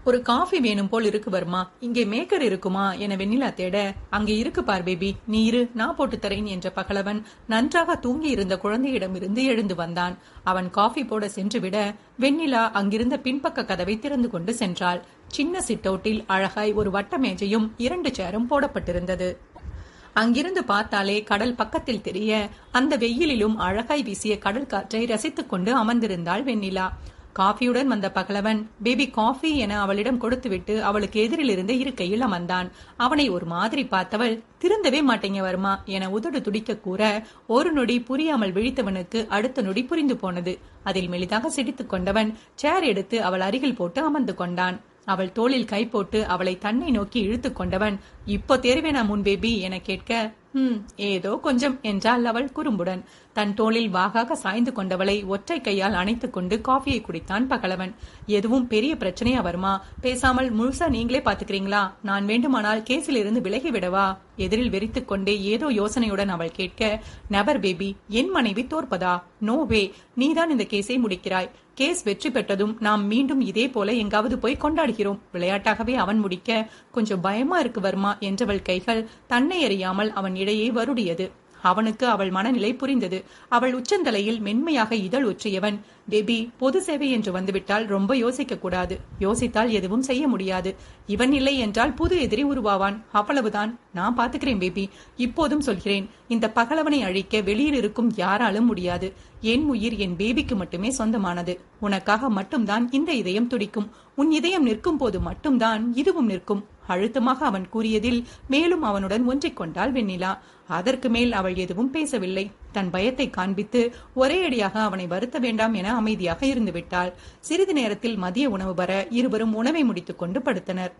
ஒரு காஃபி வேணும் போல் இருக்கு வர்மா இங்கே மேக்கர் இருக்குமா என வெண்ணிலா தேட அங்கே இருக்கு பார் பேபி நீ இரு நான் போட்டு தரேன் என்ற பகலவன் நன்றாக தூங்கி இருந்த குழந்தையிடமிருந்து எழுந்து வந்தான் அவன் காஃபி போட சென்றுவிட வெண்ணிலா அங்கிருந்த பின்பக்க கதவை திறந்து கொண்டு சென்றாள் சின்ன சிட்டவுட்டில் அழகாய் ஒரு வட்ட மேஜையும் இரண்டு சேரும் போடப்பட்டிருந்தது அங்கிருந்து பார்த்தாலே கடல் பக்கத்தில் தெரிய அந்த வெயிலிலும் அழகாய் வீசிய கடல் காற்றை ரசித்துக் கொண்டு அமர்ந்திருந்தாள் வெண்ணிலா காஃபியுடன் வந்த பகலவன் பேபி காஃபி என அவளிடம் கொடுத்துவிட்டு அவளுக்கு எதிரில் இருந்த இருக்கையில் அமர்ந்தான் அவனை ஒரு மாதிரி பார்த்தவள் திருந்தவே மாட்டேங்க வருமா என உதடு துடிக்க கூற ஒரு நொடி புரியாமல் விழித்தவனுக்கு அடுத்த நொடி புரிந்து போனது அதில் மெலிதாக சிரித்துக் கொண்டவன் சேர் எடுத்து அவள் அருகில் போட்டு அமர்ந்து கொண்டான் அவள் தோளில் கை போட்டு அவளை தன்னை நோக்கி இழுத்துக் கொண்டவன் இப்போ தேர்வேனா முன் பேபி என கேட்க ஹம் ஏதோ கொஞ்சம் என்றாள் அவள் குறும்புடன் தன் தோளில் வாகாக சாய்ந்து கொண்டவளை ஒற்றை கையால் அணைத்துக் கொண்டு காஃபியை குடித்தான் பகலவன் எதுவும் பெரிய பிரச்சனையா வருமா பேசாமல் முழுசா நீங்களே பாத்துக்கிறீங்களா நான் வேண்டுமானால் கேஸில் இருந்து விலகி விடவா எதிரில் வெறித்துக் கொண்டே ஏதோ யோசனையுடன் அவள் கேட்க நபர் பேபி என் மனைவி தோற்பதா நோ வே நீதான் இந்த கேஸை முடிக்கிறாய் கேஸ் வெற்றி பெற்றதும் நாம் மீண்டும் இதே போல எங்காவது போய் கொண்டாடுகிறோம் விளையாட்டாகவே அவன் முடிக்க கொஞ்சம் பயமா இருக்கு வர்மா என்றவள் கைகள் தன்னை அறியாமல் அவன் இடையே வருடியது அவனுக்கு அவள் மனநிலை புரிந்தது அவள் உச்சந்தலையில் மென்மையாக இதழ் ஒற்றியவன் பேபி பொது சேவை என்று வந்துவிட்டால் ரொம்ப யோசிக்க கூடாது யோசித்தால் எதுவும் செய்ய முடியாது இவன் இல்லை என்றால் புது எதிரி உருவாவான் அவ்வளவுதான் நான் பாத்துக்கிறேன் பேபி இப்போதும் சொல்கிறேன் இந்த பகலவனை அழிக்க வெளியில் இருக்கும் யாராலும் முடியாது என் உயிர் என் பேபிக்கு மட்டுமே சொந்தமானது உனக்காக மட்டும்தான் இந்த இதயம் துடிக்கும் உன் இதயம் நிற்கும் போது மட்டும்தான் இதுவும் நிற்கும் அழுத்தமாக அவன் கூறியதில் மேலும் அவனுடன் ஒன்றிக் கொண்டாள் வெண்ணிலா அதற்கு மேல் அவள் எதுவும் பேசவில்லை தன் பயத்தை காண்பித்து ஒரே அடியாக அவனை வருத்த வேண்டாம் என அமைதியாக இருந்துவிட்டாள் சிறிது நேரத்தில் மதிய உணவு வர இருவரும் உணவை முடித்துக் கொண்டு படுத்தனர்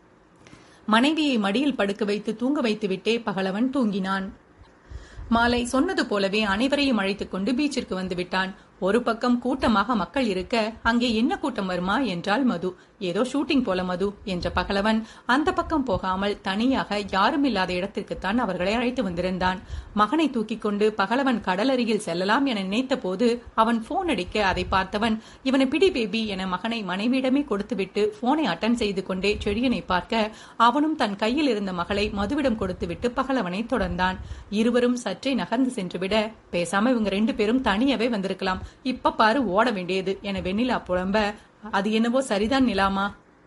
மனைவியை மடியில் படுக்க வைத்து தூங்க வைத்துவிட்டே பகலவன் தூங்கினான் மாலை சொன்னது போலவே அனைவரையும் அழைத்துக் கொண்டு பீச்சிற்கு வந்து விட்டான் ஒரு பக்கம் கூட்டமாக மக்கள் இருக்க அங்கே என்ன கூட்டம் வருமா என்றால் மது ஏதோ ஷூட்டிங் போல மது என்ற பகலவன் அந்த பக்கம் போகாமல் தனியாக யாரும் இல்லாத இடத்திற்குத்தான் அவர்களை அழைத்து வந்திருந்தான் மகனை தூக்கிக் கொண்டு பகலவன் கடல் அருகில் செல்லலாம் என நினைத்த போது அவன் போன் அடிக்க அதை பார்த்தவன் இவனை பிடி பேபி என மகனை மனைவியிடமே கொடுத்துவிட்டு போனை அட்டன் செய்து கொண்டே செழியனை பார்க்க அவனும் தன் கையில் இருந்த மகளை மதுவிடம் கொடுத்துவிட்டு பகலவனை தொடர்ந்தான் இருவரும் சற்றே நகர்ந்து சென்றுவிட பேசாம இவங்க ரெண்டு பேரும் தனியாவே வந்திருக்கலாம் இப்ப பாரு ஓட வேண்டியது என வெண்ணிலா புலம்ப அது என்னவோ சரிதான் நிலாமா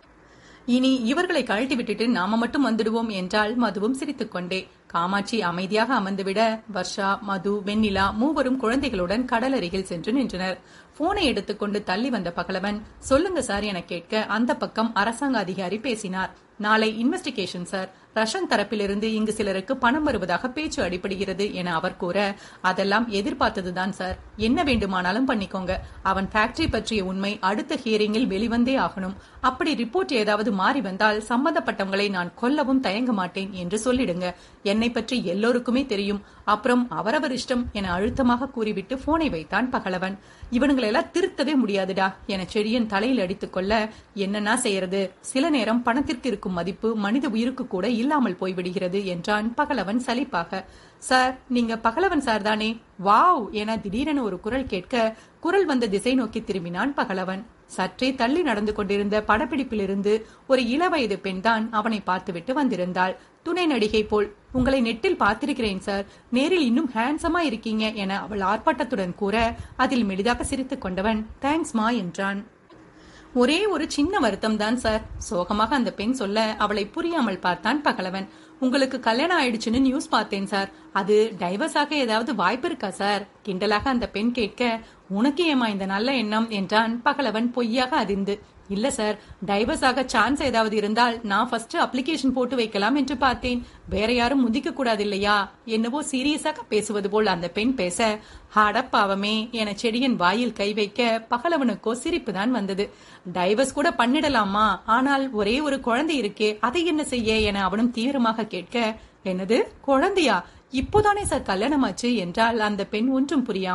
இனி இவர்களை கழட்டி விட்டுட்டு நாம மட்டும் வந்துடுவோம் என்றால் மதுவும் சிரித்துக்கொண்டே காமாட்சி அமைதியாக அமர்ந்துவிட வர்ஷா மது வெண்ணிலா மூவரும் குழந்தைகளுடன் கடல் அருகில் சென்று நின்றனர் போனை எடுத்துக்கொண்டு தள்ளி வந்த பகலவன் சொல்லுங்க சார் என கேட்க அந்த பக்கம் அரசாங்க அதிகாரி பேசினார் நாளை இன்வெஸ்டிகேஷன் சார் ரஷன் தரப்பிலிருந்து இங்கு சிலருக்கு பணம் வருவதாக பேச்சு அடிபடுகிறது என அவர் கூற அதெல்லாம் எதிர்பார்த்ததுதான் சார் என்ன வேண்டுமானாலும் பண்ணிக்கோங்க அவன் ஃபேக்டரி பற்றிய உண்மை அடுத்த ஹியரிங்கில் வெளிவந்தே ஆகணும் அப்படி ரிப்போர்ட் ஏதாவது மாறி வந்தால் சம்பந்தப்பட்டவங்களை நான் கொல்லவும் தயங்க மாட்டேன் என்று சொல்லிடுங்க என்னை பற்றி எல்லோருக்குமே தெரியும் அப்புறம் அவரவர் இஷ்டம் என அழுத்தமாக கூறிவிட்டு போனை வைத்தான் பகலவன் இவனுங்களெல்லாம் திருத்தவே முடியாதுடா என செடியன் தலையில் அடித்துக் கொள்ள என்னன்னா செய்யறது சில நேரம் பணத்திற்கு இருக்கும் மதிப்பு மனித உயிருக்கு கூட இல்லாமல் போய்விடுகிறது என்றான் பகலவன் சலிப்பாக சார் நீங்க பகலவன் சார் தானே வாவ் என திடீரென ஒரு குரல் கேட்க குரல் வந்த திசை நோக்கி திரும்பினான் பகலவன் சற்றே தள்ளி நடந்து கொண்டிருந்த படப்பிடிப்பிலிருந்து ஒரு இளவயது பெண்தான் அவனை பார்த்துவிட்டு வந்திருந்தாள் துணை நடிகை போல் உங்களை நெட்டில் பார்த்திருக்கிறேன் சார் நேரில் இன்னும் ஹேண்ட்ஸமா இருக்கீங்க என அவள் ஆர்ப்பாட்டத்துடன் கூற அதில் மெலிதாக சிரித்துக் கொண்டவன் தேங்க்ஸ் மா என்றான் ஒரே ஒரு சின்ன வருத்தம் தான் சார் சோகமாக அந்த பெண் சொல்ல அவளை புரியாமல் பார்த்தான் பகலவன் உங்களுக்கு கல்யாணம் ஆயிடுச்சுன்னு நியூஸ் பார்த்தேன் சார் அது டைவர்ஸ் ஆக ஏதாவது வாய்ப்பு இருக்கா சார் கிண்டலாக அந்த பெண் கேட்க உனக்கு ஏமா இந்த நல்ல எண்ணம் என்றான் பகலவன் பொய்யாக அதிர்ந்து இல்ல சார் டைவர்ஸ் ஆக சான்ஸ் ஏதாவது இருந்தால் நான் ஃபர்ஸ்ட் அப்ளிகேஷன் போட்டு வைக்கலாம் என்று பார்த்தேன் வேற யாரும் முதிக்க கூடாது இல்லையா என்னவோ சீரியஸாக பேசுவது போல் அந்த பெண் பேச ஹாடப்பாவமே என செடியன் வாயில் கை வைக்க பகலவனுக்கோ சிரிப்பு தான் வந்தது டைவர்ஸ் கூட பண்ணிடலாமா ஆனால் ஒரே ஒரு குழந்தை இருக்கே அதை என்ன செய்ய என அவனும் தீவிரமாக கேட்க என்னது குழந்தையா இப்போதானே சார் கல்யாணமாச்சு என்றால் அந்த பெண் ஒன்றும் புரியாமல்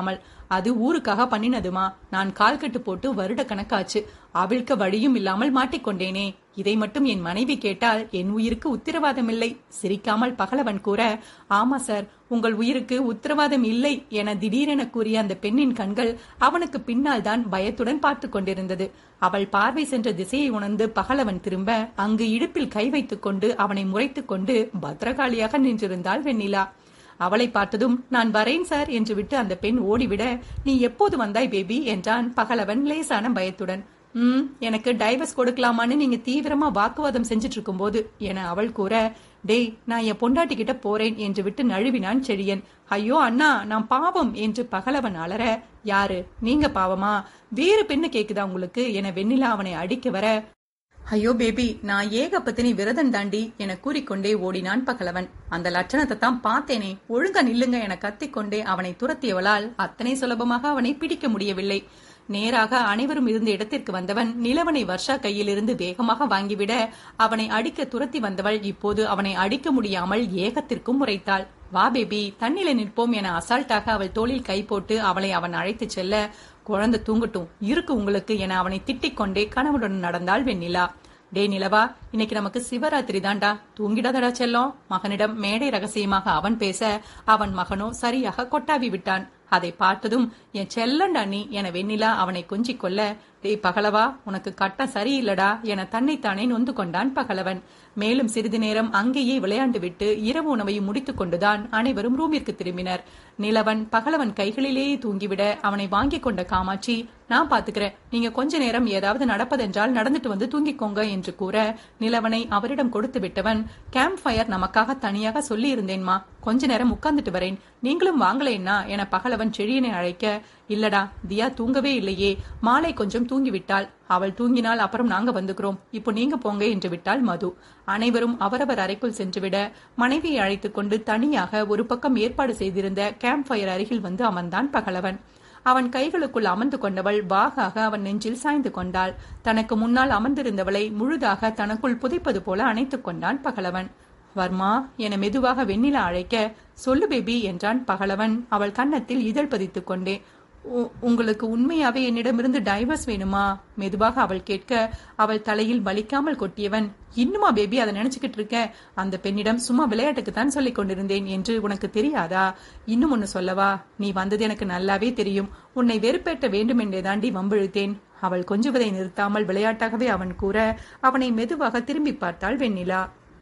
அது ஊருக்காக பண்ணினதுமா நான் கால் கட்டு போட்டு வருட கணக்காச்சு அவிழ்க்க வழியும் இல்லாமல் மாட்டிக்கொண்டேனே இதை மட்டும் என் மனைவி கேட்டால் என் உயிருக்கு உத்தரவாதம் இல்லை சிரிக்காமல் பகலவன் கூற ஆமா சார் உங்கள் உயிருக்கு உத்தரவாதம் இல்லை என திடீரென கூறிய அந்த பெண்ணின் கண்கள் அவனுக்கு பின்னால் தான் பயத்துடன் பார்த்து கொண்டிருந்தது அவள் பார்வை சென்ற திசையை உணர்ந்து பகலவன் திரும்ப அங்கு இடுப்பில் கை வைத்துக் கொண்டு அவனை முறைத்துக் கொண்டு பத்திரகாளியாக நின்றிருந்தாள் வெண்ணிலா அவளை பார்த்ததும் நான் வரேன் சார் என்று விட்டு அந்த பெண் ஓடிவிட நீ எப்போது வந்தாய் பேபி என்றான் பகலவன் லேசான பயத்துடன் ம் எனக்கு டைவர்ஸ் கொடுக்கலாமான்னு நீங்க தீவிரமா வாக்குவாதம் செஞ்சுட்டு இருக்கும்போது என அவள் கூற டேய் நான் என் பொண்டாட்டி கிட்ட போறேன் என்று விட்டு நழுவினான் செழியன் ஐயோ அண்ணா நான் பாவம் என்று பகலவன் அலற யாரு நீங்க பாவமா வேறு பெண்ணு கேக்குதா உங்களுக்கு என வெண்ணிலா அவனை அடிக்க வர ஐயோ பேபி நான் ஏகப்பத்தினி விரதம் தாண்டி என கூறிக்கொண்டே ஓடினான் பகலவன் அந்த லட்சணத்தை தான் பார்த்தேனே ஒழுங்கா நில்லுங்க என கத்திக்கொண்டே அவனை துரத்தியவளால் அத்தனை சுலபமாக அவனை பிடிக்க முடியவில்லை நேராக அனைவரும் இருந்த இடத்திற்கு வந்தவன் நிலவனை வர்ஷா கையிலிருந்து வேகமாக வாங்கிவிட அவனை அடிக்க துரத்தி வந்தவள் இப்போது அவனை அடிக்க முடியாமல் ஏகத்திற்கும் முறைத்தாள் வா பேபி தண்ணில நிற்போம் என அசால்ட்டாக அவள் தோளில் கை போட்டு அவளை அவன் அழைத்துச் செல்ல குழந்தை தூங்கட்டும் இருக்கு உங்களுக்கு என அவனை திட்டிக் கொண்டே கணவனுடன் நடந்தாள் வெண்ணிலா டே நிலவா இன்னைக்கு நமக்கு சிவராத்திரி தாண்டா தூங்கிடாதடா செல்லம் மகனிடம் மேடை ரகசியமாக அவன் பேச அவன் மகனோ சரியாக கொட்டாவி விட்டான் அதை பார்த்ததும் என் செல்லண்டா நீ என வெண்ணிலா அவனை கொஞ்சிக் கொள்ள டேய் பகலவா உனக்கு கட்டம் சரியில்லடா என தன்னைத்தானே நொந்து கொண்டான் பகலவன் மேலும் சிறிது நேரம் அங்கேயே விளையாண்டு விட்டு இரவு உணவையும் முடித்துக் கொண்டுதான் அனைவரும் ரூமிற்கு திரும்பினர் நிலவன் பகலவன் கைகளிலேயே தூங்கிவிட அவனை வாங்கிக் கொண்ட காமாட்சி நான் பாத்துக்கிறேன் நீங்க கொஞ்ச நேரம் ஏதாவது நடப்பதென்றால் நடந்துட்டு வந்து தூங்கிக்கோங்க என்று கூற நிலவனை அவரிடம் கொடுத்து விட்டவன் கேம்ப் ஃபயர் நமக்காக தனியாக சொல்லி இருந்தேன்மா கொஞ்ச நேரம் உட்கார்ந்துட்டு வரேன் நீங்களும் வாங்கலேன்னா என பகலவன் செழியனை அழைக்க இல்லடா தியா தூங்கவே இல்லையே மாலை கொஞ்சம் தூங்கிவிட்டாள் அவள் தூங்கினால் அப்புறம் நாங்க வந்துக்கிறோம் இப்போ நீங்க போங்க என்று விட்டாள் மது அனைவரும் அவரவர் அறைக்குள் சென்றுவிட மனைவியை அழைத்துக் கொண்டு தனியாக ஒரு பக்கம் ஏற்பாடு செய்திருந்த கேம்ப் ஃபயர் அருகில் வந்து அமர்ந்தான் பகலவன் அவன் கைகளுக்குள் அமர்ந்து கொண்டவள் வாகாக அவன் நெஞ்சில் சாய்ந்து கொண்டாள் தனக்கு முன்னால் அமர்ந்திருந்தவளை முழுதாக தனக்குள் புதைப்பது போல அணைத்துக் கொண்டான் பகலவன் வர்மா என மெதுவாக வெண்ணிலா அழைக்க சொல்லு பேபி என்றான் பகலவன் அவள் கன்னத்தில் இதழ் பதித்துக் கொண்டே "உ- உங்களுக்கு உண்மையாவே என்னிடமிருந்து டைவர்ஸ் வேணுமா மெதுவாக அவள் கேட்க அவள் தலையில் வலிக்காமல் கொட்டியவன் இன்னுமா பேபி அதை நினைச்சுக்கிட்டு இருக்க அந்த பெண்ணிடம் சும்மா விளையாட்டுக்கு தான் சொல்லிக் கொண்டிருந்தேன் என்று உனக்கு தெரியாதா இன்னும் ஒன்னு சொல்லவா நீ வந்தது எனக்கு நல்லாவே தெரியும் உன்னை வெறுப்பேற்ற வேண்டும் என்றே தாண்டி வம்பிழுத்தேன் அவள் கொஞ்சுவதை நிறுத்தாமல் விளையாட்டாகவே அவன் கூற அவனை மெதுவாக திரும்பி பார்த்தாள் வெண்ணிலா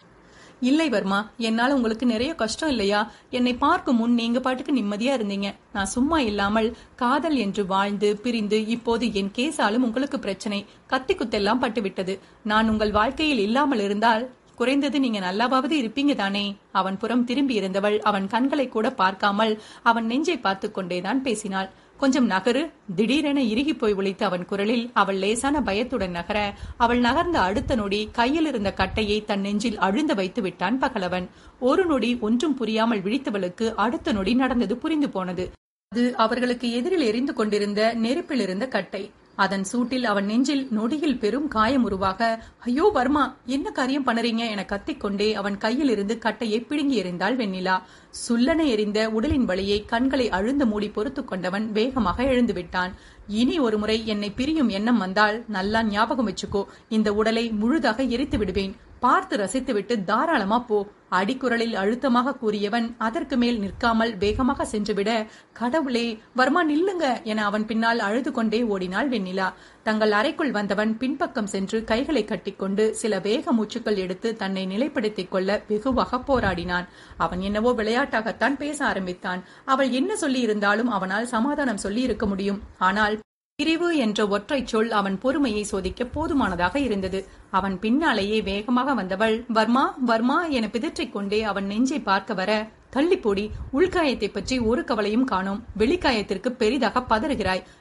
இல்லை வர்மா என்னால உங்களுக்கு நிறைய கஷ்டம் இல்லையா என்னை பார்க்கும் முன் நீங்க பாட்டுக்கு நிம்மதியா இருந்தீங்க நான் சும்மா இல்லாமல் காதல் என்று வாழ்ந்து பிரிந்து இப்போது என் கேஸாலும் உங்களுக்கு பிரச்சனை கத்தி குத்தெல்லாம் பட்டுவிட்டது நான் உங்கள் வாழ்க்கையில் இல்லாமல் இருந்தால் குறைந்தது நீங்க நல்லாவாவது இருப்பீங்க தானே அவன் புறம் திரும்பி இருந்தவள் அவன் கண்களை கூட பார்க்காமல் அவன் நெஞ்சை பார்த்து கொண்டேதான் பேசினாள் கொஞ்சம் நகரு திடீரென இறுகி போய் ஒலித்த அவன் குரலில் அவள் லேசான பயத்துடன் நகர அவள் நகர்ந்த அடுத்த நொடி கையில் இருந்த கட்டையை தன் நெஞ்சில் அழுந்த வைத்து விட்டான் பகலவன் ஒரு நொடி ஒன்றும் புரியாமல் விழித்தவளுக்கு அடுத்த நொடி நடந்தது புரிந்து போனது அது அவர்களுக்கு எதிரில் எரிந்து கொண்டிருந்த நெருப்பில் இருந்த கட்டை அதன் சூட்டில் அவன் நெஞ்சில் நொடியில் பெரும் காயம் உருவாக ஐயோ வர்மா என்ன காரியம் பண்ணறீங்க என கத்திக்கொண்டே அவன் கையில் இருந்து கட்டையை பிடுங்கி எறிந்தாள் வெண்ணிலா சுல்லன எறிந்த உடலின் வழியை கண்களை அழுந்த மூடி பொறுத்து கொண்டவன் வேகமாக எழுந்து விட்டான் இனி ஒரு முறை என்னை பிரியும் எண்ணம் வந்தால் நல்லா ஞாபகம் வச்சுக்கோ இந்த உடலை முழுதாக எரித்து விடுவேன் பார்த்து ரசித்துவிட்டு தாராளமா போ அடிக்குரலில் அழுத்தமாக கூறியவன் அதற்கு மேல் நிற்காமல் வேகமாக சென்றுவிட கடவுளே வர்மா நில்லுங்க என அவன் பின்னால் அழுது கொண்டே ஓடினாள் வெண்ணிலா தங்கள் அறைக்குள் வந்தவன் பின்பக்கம் சென்று கைகளை கட்டிக்கொண்டு சில வேக மூச்சுக்கள் எடுத்து தன்னை நிலைப்படுத்திக் கொள்ள வெகுவாக போராடினான் அவன் என்னவோ விளையாட்டாகத்தான் பேச ஆரம்பித்தான் அவள் என்ன சொல்லி இருந்தாலும் அவனால் சமாதானம் சொல்லி இருக்க முடியும் ஆனால் பிரிவு என்ற ஒற்றைச் சொல் அவன் பொறுமையை சோதிக்க போதுமானதாக இருந்தது அவன் பின்னாலேயே வேகமாக வந்தவள் வர்மா வர்மா என பிதற்றிக் கொண்டே அவன் நெஞ்சை பார்க்க வர தள்ளிப்போடி உள்காயத்தை பற்றி ஒரு கவலையும் காணோம் வெளிக்காயத்திற்கு பெரிதாக பதறுகிறாய்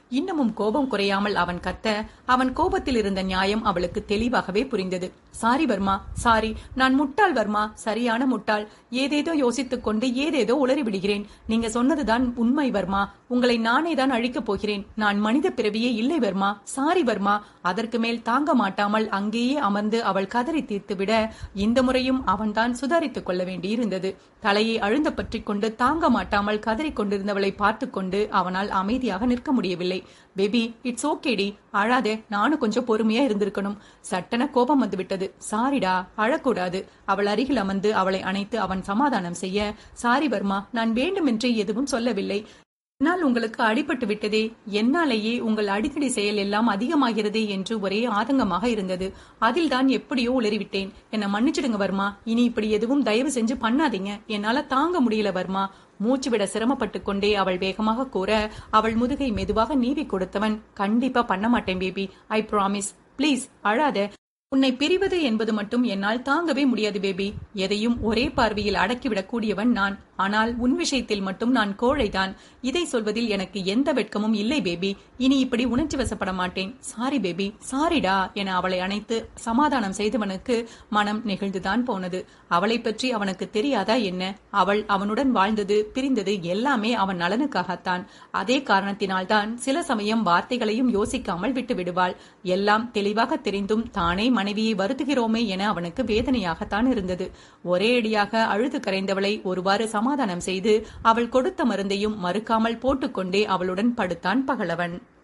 இன்னமும் கோபம் குறையாமல் அவன் கத்த அவன் கோபத்தில் இருந்த நியாயம் அவளுக்கு தெளிவாகவே புரிந்தது சாரி வர்மா சாரி நான் முட்டாள் வர்மா சரியான முட்டாள் ஏதேதோ யோசித்துக் கொண்டு ஏதேதோ உளறி விடுகிறேன் நீங்க சொன்னதுதான் உண்மை வர்மா உங்களை நானே தான் அழிக்கப் போகிறேன் நான் மனித பிறவியே இல்லை வர்மா சாரி வர்மா அதற்கு மேல் தாங்க மாட்டாமல் அங்கேயே அமர்ந்து அவள் கதறி தீர்த்துவிட இந்த முறையும் அவன்தான் சுதாரித்துக் கொள்ள வேண்டியிருந்தது தலையை அழுந்த பற்றிக் கொண்டு தாங்க மாட்டாமல் கதறிக் கொண்டிருந்தவளை பார்த்து கொண்டு அவனால் அமைதியாக நிற்க முடியவில்லை பேபி இட்ஸ் ஓகேடி அழாதே நானும் கொஞ்சம் பொறுமையா இருந்திருக்கணும் சட்டன கோபம் வந்து விட்டது சாரிடா அழக்கூடாது அவள் அருகில் அமர்ந்து அவளை அணைத்து அவன் சமாதானம் செய்ய சாரி வர்மா நான் வேண்டுமென்றே எதுவும் சொல்லவில்லை என்னால் உங்களுக்கு அடிபட்டு விட்டதே என்னாலேயே உங்கள் அடிக்கடி செயல் எல்லாம் அதிகமாகிறதே என்று ஒரே ஆதங்கமாக இருந்தது அதில் தான் எப்படியோ உளறிவிட்டேன் என்ன மன்னிச்சிடுங்க வர்மா இனி இப்படி எதுவும் தயவு செஞ்சு பண்ணாதீங்க என்னால தாங்க முடியல வர்மா மூச்சு விட சிரமப்பட்டு கொண்டே அவள் வேகமாக கூற அவள் முதுகை மெதுவாக நீவி கொடுத்தவன் கண்டிப்பா பண்ண மாட்டேன் பேபி ஐ ப்ராமிஸ் ப்ளீஸ் அழாத உன்னை பிரிவது என்பது மட்டும் என்னால் தாங்கவே முடியாது பேபி எதையும் ஒரே பார்வையில் அடக்கிவிடக் கூடியவன் நான் ஆனால் உன் விஷயத்தில் மட்டும் நான் கோழைதான் இதை சொல்வதில் எனக்கு எந்த வெட்கமும் இல்லை பேபி இனி இப்படி உணர்ச்சி வசப்பட மாட்டேன் சாரி பேபி சாரிடா என அவளை அணைத்து சமாதானம் செய்தவனுக்கு மனம் நெகிழ்ந்துதான் போனது அவளை பற்றி அவனுக்கு தெரியாதா என்ன அவள் அவனுடன் வாழ்ந்தது பிரிந்தது எல்லாமே அவன் நலனுக்காகத்தான் அதே காரணத்தினால்தான் சில சமயம் வார்த்தைகளையும் யோசிக்காமல் விட்டு விடுவாள் எல்லாம் தெளிவாக தெரிந்தும் தானே மனைவியை வருத்துகிறோமே என அவனுக்கு வேதனையாகத்தான் இருந்தது ஒரே அடியாக அழுது கரைந்தவளை ஒருவாறு சமாதானம் செய்து அவள் கொடுத்த மருந்தையும் மறுக்காமல் போட்டுக்கொண்டே அவளுடன் படுத்தான் பகலவன்